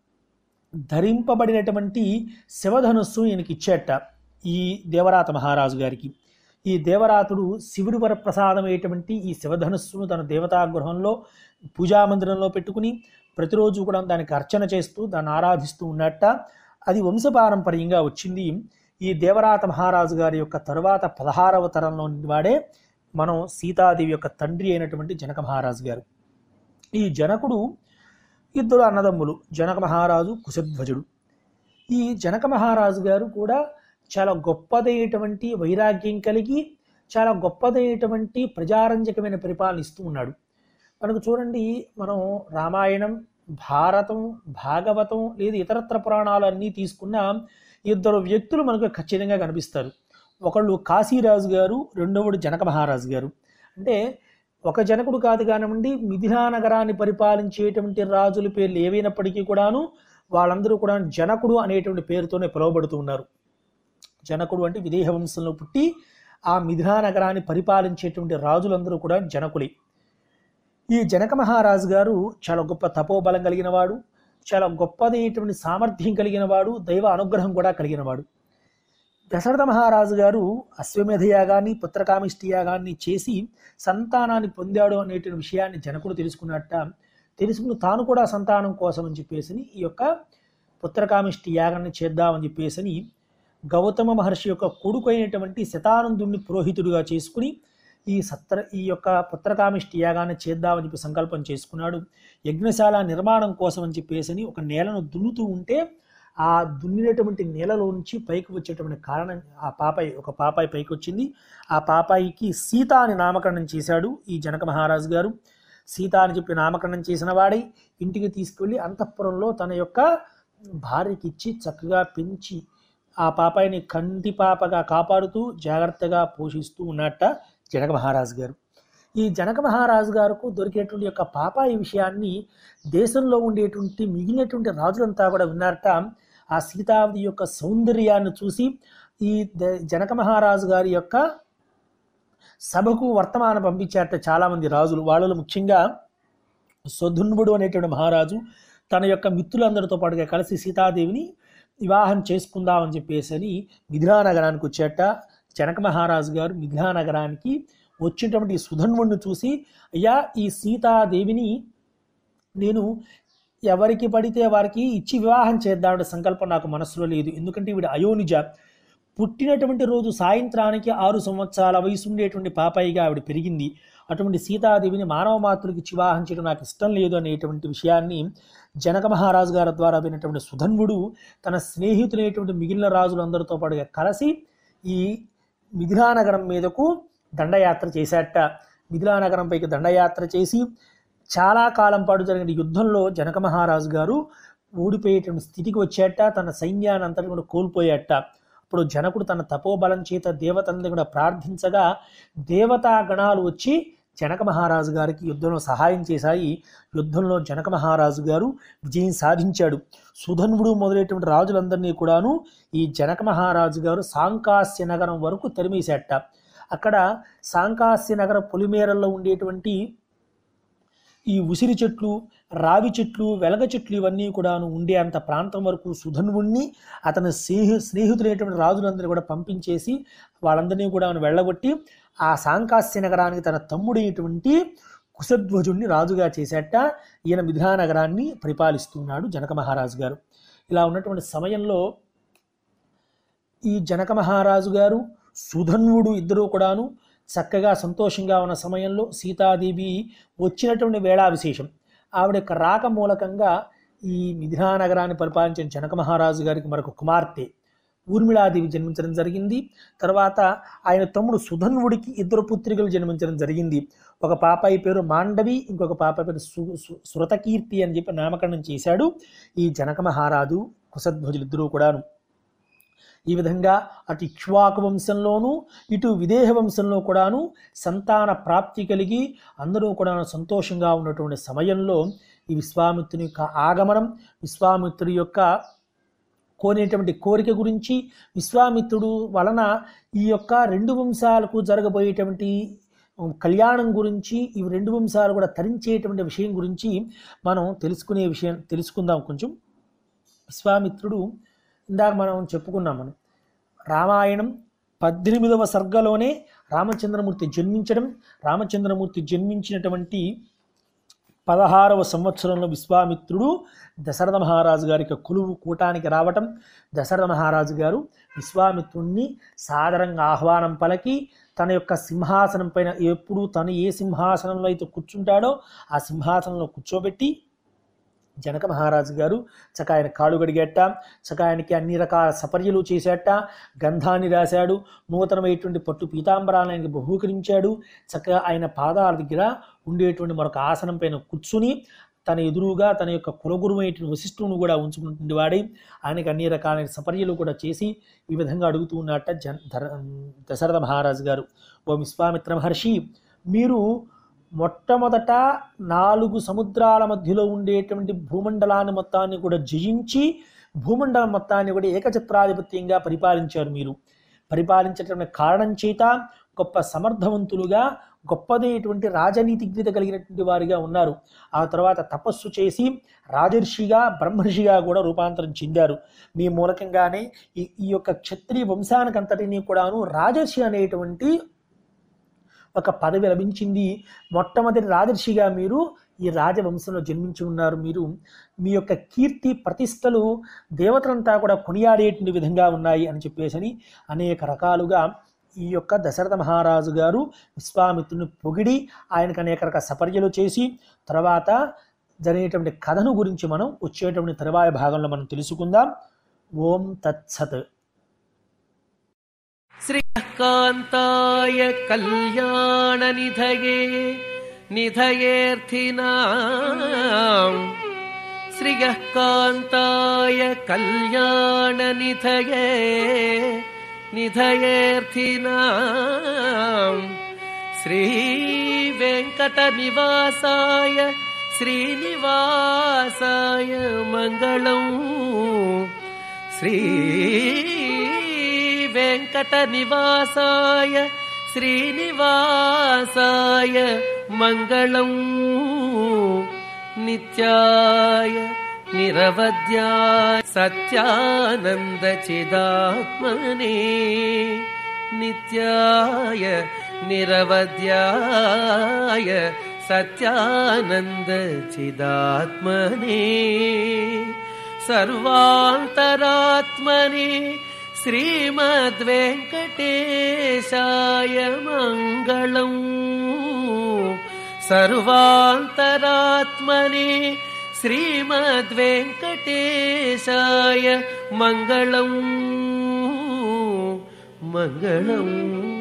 ధరింపబడినటువంటి శివధనుస్సు ఈయనకి ఇచ్చేట ఈ దేవరాత మహారాజు గారికి ఈ దేవరాతుడు శివుడి వరప్రసాదమైనటువంటి ఈ శివధనుస్సును తన దేవతా గృహంలో పూజామందిరంలో పెట్టుకుని ప్రతిరోజు కూడా దానికి అర్చన చేస్తూ దాన్ని ఆరాధిస్తూ ఉన్నట్ట అది వంశపారంపర్యంగా వచ్చింది ఈ దేవరాత మహారాజు గారి యొక్క తరువాత పదహారవ తరంలో వాడే మనం సీతాదేవి యొక్క తండ్రి అయినటువంటి జనక మహారాజు గారు ఈ జనకుడు ఇద్దరు అన్నదమ్ములు జనక మహారాజు కుశధ్వజుడు ఈ జనక మహారాజు గారు కూడా చాలా గొప్పదైనటువంటి వైరాగ్యం కలిగి చాలా గొప్పదైనటువంటి ప్రజారంజకమైన పరిపాలన ఇస్తూ ఉన్నాడు మనకు చూడండి మనం రామాయణం భారతం భాగవతం లేదా ఇతరత్ర పురాణాలు అన్నీ తీసుకున్న ఇద్దరు వ్యక్తులు మనకు ఖచ్చితంగా కనిపిస్తారు ఒకళ్ళు కాశీరాజు గారు రెండవడు జనక మహారాజు గారు అంటే ఒక జనకుడు కాదు కానివ్వండి మిథిలా నగరాన్ని పరిపాలించేటువంటి రాజుల పేర్లు ఏవైనప్పటికీ కూడాను వాళ్ళందరూ కూడా జనకుడు అనేటువంటి పేరుతోనే పిలువబడుతూ ఉన్నారు జనకుడు అంటే విదేహ వంశంలో పుట్టి ఆ మిథిలా నగరాన్ని పరిపాలించేటువంటి రాజులందరూ కూడా జనకులే ఈ జనక మహారాజు గారు చాలా గొప్ప తపోబలం కలిగిన వాడు చాలా గొప్పదైనటువంటి సామర్థ్యం కలిగిన వాడు దైవ అనుగ్రహం కూడా కలిగిన వాడు దశరథ మహారాజు గారు అశ్వమేధ యాగాన్ని పుత్రకామిష్టి యాగాన్ని చేసి సంతానాన్ని పొందాడు అనేటువంటి విషయాన్ని జనకుడు తెలుసుకున్నట్ట తెలుసుకుని తాను కూడా సంతానం కోసం అని చెప్పేసి ఈ యొక్క పుత్రకామిష్టి యాగాన్ని చేద్దామని చెప్పేసి గౌతమ మహర్షి యొక్క కొడుకు అయినటువంటి శతానందుణ్ణి పురోహితుడిగా చేసుకుని ఈ సత్ర ఈ యొక్క పుత్రకామిష్టి యాగాన్ని చేద్దామని చెప్పి సంకల్పం చేసుకున్నాడు యజ్ఞశాల నిర్మాణం కోసం అని చెప్పేసి ఒక నేలను దున్నుతూ ఉంటే ఆ దున్నినటువంటి నేలలో నుంచి పైకి వచ్చేటువంటి కారణం ఆ పాపాయి ఒక పాపాయి పైకి వచ్చింది ఆ పాపాయికి సీత అని నామకరణం చేశాడు ఈ జనక మహారాజు గారు సీత అని చెప్పి నామకరణం చేసిన వాడై ఇంటికి తీసుకువెళ్ళి అంతఃపురంలో తన యొక్క భార్యకి ఇచ్చి చక్కగా పెంచి ఆ పాపాయిని కంటి పాపగా కాపాడుతూ జాగ్రత్తగా పోషిస్తూ ఉన్నట్ట జనక మహారాజు గారు ఈ జనక మహారాజు గారుకు దొరికేటువంటి యొక్క పాపాయి విషయాన్ని దేశంలో ఉండేటువంటి మిగిలినటువంటి రాజులంతా కూడా విన్నారట ఆ సీతావతి యొక్క సౌందర్యాన్ని చూసి ఈ ద- జనక మహారాజు గారి యొక్క సభకు వర్తమానం పంపించారట చాలామంది రాజులు వాళ్ళలో ముఖ్యంగా సుధున్వుడు అనేటువంటి మహారాజు తన యొక్క మిత్రులందరితో పాటుగా కలిసి సీతాదేవిని వివాహం చేసుకుందామని చెప్పేసి అని మిథిలా నగరానికి వచ్చేట జనక మహారాజు గారు మిథిలా నగరానికి వచ్చినటువంటి ఈ సుధన్వుడిని చూసి అయ్యా ఈ సీతాదేవిని నేను ఎవరికి పడితే వారికి ఇచ్చి వివాహం చేద్దామనే సంకల్పం నాకు మనసులో లేదు ఎందుకంటే ఈవిడ అయోనిజ పుట్టినటువంటి రోజు సాయంత్రానికి ఆరు సంవత్సరాల వయసు ఉండేటువంటి పాపాయిగా ఆవిడ పెరిగింది అటువంటి సీతాదేవిని మానవ మాతృకి ఇచ్చి వివాహం చేయడం నాకు ఇష్టం లేదు అనేటువంటి విషయాన్ని జనక మహారాజు గారి ద్వారా విన్నటువంటి సుధన్వుడు తన స్నేహితులైనటువంటి మిగిలిన రాజులందరితో పాటుగా కలిసి ఈ మిథిలా నగరం మీదకు దండయాత్ర చేశాట మిథిలా నగరం పైకి దండయాత్ర చేసి చాలా కాలం పాటు జరిగిన యుద్ధంలో జనక మహారాజు గారు ఓడిపోయేటువంటి స్థితికి వచ్చేట తన సైన్యాన్ని అంతటి కూడా కోల్పోయాట అప్పుడు జనకుడు తన తపోబలం చేత దేవతలందరూ కూడా ప్రార్థించగా దేవతా గణాలు వచ్చి జనక మహారాజు గారికి యుద్ధంలో సహాయం చేశాయి యుద్ధంలో జనక మహారాజు గారు విజయం సాధించాడు సుధన్వుడు మొదలైనటువంటి రాజులందరినీ కూడాను ఈ జనక మహారాజు గారు సాంకాస్య నగరం వరకు తరిమేశాట అక్కడ సాంకాస్య నగర పొలిమేరల్లో ఉండేటువంటి ఈ ఉసిరి చెట్లు రావి చెట్లు వెలగ చెట్లు ఇవన్నీ కూడాను ఉండే అంత ప్రాంతం వరకు సుధన్వుణ్ణి అతని స్నేహి స్నేహితులైనటువంటి రాజులందరినీ కూడా పంపించేసి వాళ్ళందరినీ కూడా వెళ్ళగొట్టి ఆ సాంకాస్య నగరానికి తన తమ్ముడైనటువంటి కుశధ్వజుణ్ణి రాజుగా చేసేట ఈయన మిథిలా నగరాన్ని పరిపాలిస్తున్నాడు జనక మహారాజు గారు ఇలా ఉన్నటువంటి సమయంలో ఈ జనక మహారాజు గారు సుధన్వుడు ఇద్దరూ కూడాను చక్కగా సంతోషంగా ఉన్న సమయంలో సీతాదేవి వచ్చినటువంటి వేళా విశేషం ఆవిడ యొక్క రాక మూలకంగా ఈ మిథిలా నగరాన్ని పరిపాలించిన జనక మహారాజు గారికి మరొక కుమార్తె ఊర్మిళాదేవి జన్మించడం జరిగింది తర్వాత ఆయన తమ్ముడు సుధన్వుడికి ఇద్దరు పుత్రికలు జన్మించడం జరిగింది ఒక పాపాయి పేరు మాండవి ఇంకొక పాప పేరు సు సు- సురతకీర్తి అని చెప్పి నామకరణం చేశాడు ఈ జనక మహారాజు కుశధ్వజులిద్దరూ కూడాను ఈ విధంగా అటు ఇక్ష్వాకు వంశంలోనూ ఇటు విదేహ వంశంలో కూడాను సంతాన ప్రాప్తి కలిగి అందరూ కూడా సంతోషంగా ఉన్నటువంటి సమయంలో ఈ విశ్వామిత్రుని యొక్క ఆగమనం విశ్వామిత్రుడి యొక్క కోరేటువంటి కోరిక గురించి విశ్వామిత్రుడు వలన ఈ యొక్క రెండు వంశాలకు జరగబోయేటువంటి కళ్యాణం గురించి ఈ రెండు వంశాలు కూడా తరించేటువంటి విషయం గురించి మనం తెలుసుకునే విషయం తెలుసుకుందాం కొంచెం విశ్వామిత్రుడు ఇందాక మనం చెప్పుకున్నాం మనం రామాయణం పద్దెనిమిదవ సర్గలోనే రామచంద్రమూర్తి జన్మించడం రామచంద్రమూర్తి జన్మించినటువంటి పదహారవ సంవత్సరంలో విశ్వామిత్రుడు దశరథ మహారాజు గారికి కొలువు కూటానికి రావటం దశరథ మహారాజు గారు విశ్వామిత్రుణ్ణి సాదరంగా ఆహ్వానం పలికి తన యొక్క సింహాసనం పైన ఎప్పుడు తను ఏ సింహాసనంలో అయితే కూర్చుంటాడో ఆ సింహాసనంలో కూర్చోబెట్టి జనక మహారాజు గారు చక్క ఆయన కాళ్ళు గడిగేట చక్క ఆయనకి అన్ని రకాల సపర్యలు చేసేట గంధాన్ని రాశాడు నూతనమైనటువంటి పట్టు పీతాంబరాలను ఆయనకి బహూకరించాడు చక్కగా ఆయన పాదాల దగ్గర ఉండేటువంటి మరొక ఆసనం పైన కూర్చుని తన ఎదురుగా తన యొక్క కులగురువైనటువంటి వశిష్ఠువును కూడా ఉంచుకున్నటువంటి వాడి ఆయనకి అన్ని రకాలైన సపర్యలు కూడా చేసి ఈ విధంగా అడుగుతూ ఉన్నట్ట జన్ ధర దశరథ మహారాజు గారు ఓ విశ్వామిత్ర మహర్షి మీరు మొట్టమొదట నాలుగు సముద్రాల మధ్యలో ఉండేటువంటి భూమండలాన్ని మొత్తాన్ని కూడా జయించి భూమండలం మొత్తాన్ని కూడా ఏకఛత్రాధిపత్యంగా పరిపాలించారు మీరు పరిపాలించేటువంటి కారణం చేత గొప్ప సమర్థవంతులుగా గొప్పదైనటువంటి రాజనీతిజ్ఞత కలిగినటువంటి వారిగా ఉన్నారు ఆ తర్వాత తపస్సు చేసి రాజర్షిగా బ్రహ్మర్షిగా కూడా రూపాంతరం చెందారు మీ మూలకంగానే ఈ ఈ యొక్క క్షత్రియ వంశానికంతటినీ కూడాను రాజర్షి అనేటువంటి ఒక పదవి లభించింది మొట్టమొదటి రాజర్షిగా మీరు ఈ రాజవంశంలో జన్మించి ఉన్నారు మీరు మీ యొక్క కీర్తి ప్రతిష్టలు దేవతలంతా కూడా కొనియాడేటువంటి విధంగా ఉన్నాయి అని చెప్పేసి అనేక రకాలుగా ఈ యొక్క దశరథ మహారాజు గారు విశ్వామిత్రుని పొగిడి ఆయనకు అనేక రకాల సపర్యలు చేసి తర్వాత జరిగేటువంటి కథను గురించి మనం వచ్చేటువంటి తరువాయి భాగంలో మనం తెలుసుకుందాం ఓం తత్సత్ श्रियःकान्ताय कल्याणनिधये निधयेऽर्थिनाम् श्रियः कान्ताय कल्याणनिधये निधयेऽर्थिनाम् श्रीवेङ्कटनिवासाय श्रीनिवासाय मङ्गलम् श्री वेङ्कटनिवासाय श्रीनिवासाय मङ्गलम् नित्याय निरवध्याय सत्यानन्दचिदात्मने नित्याय निरवध्याय सत्यानन्दचिदात्मने सर्वान्तरात्मने श्रीमद्वेङ्कटेशाय मङ्गलम् सर्वान्तरात्मने श्रीमद्वेङ्कटेशाय मङ्गलम् मङ्गलम्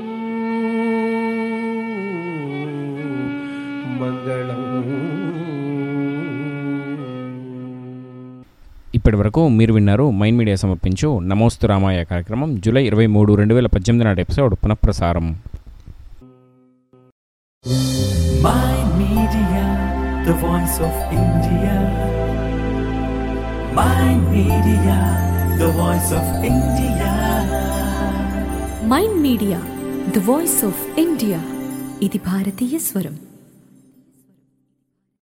मङ्गलम् ఇప్పటి వరకు మీరు విన్నారు మైండ్ మీడియా సమర్పించు నమోస్తు రామాయ కార్యక్రమం జూలై ఇరవై మూడు రెండు వేల పద్దెనిమిది నాటి ఎపిసోడ్ పునఃప్రసారం Mind Media, the voice of India. Mind Media, the voice of India. Mind Media the voice of India ఇది భారతీయ స్వరం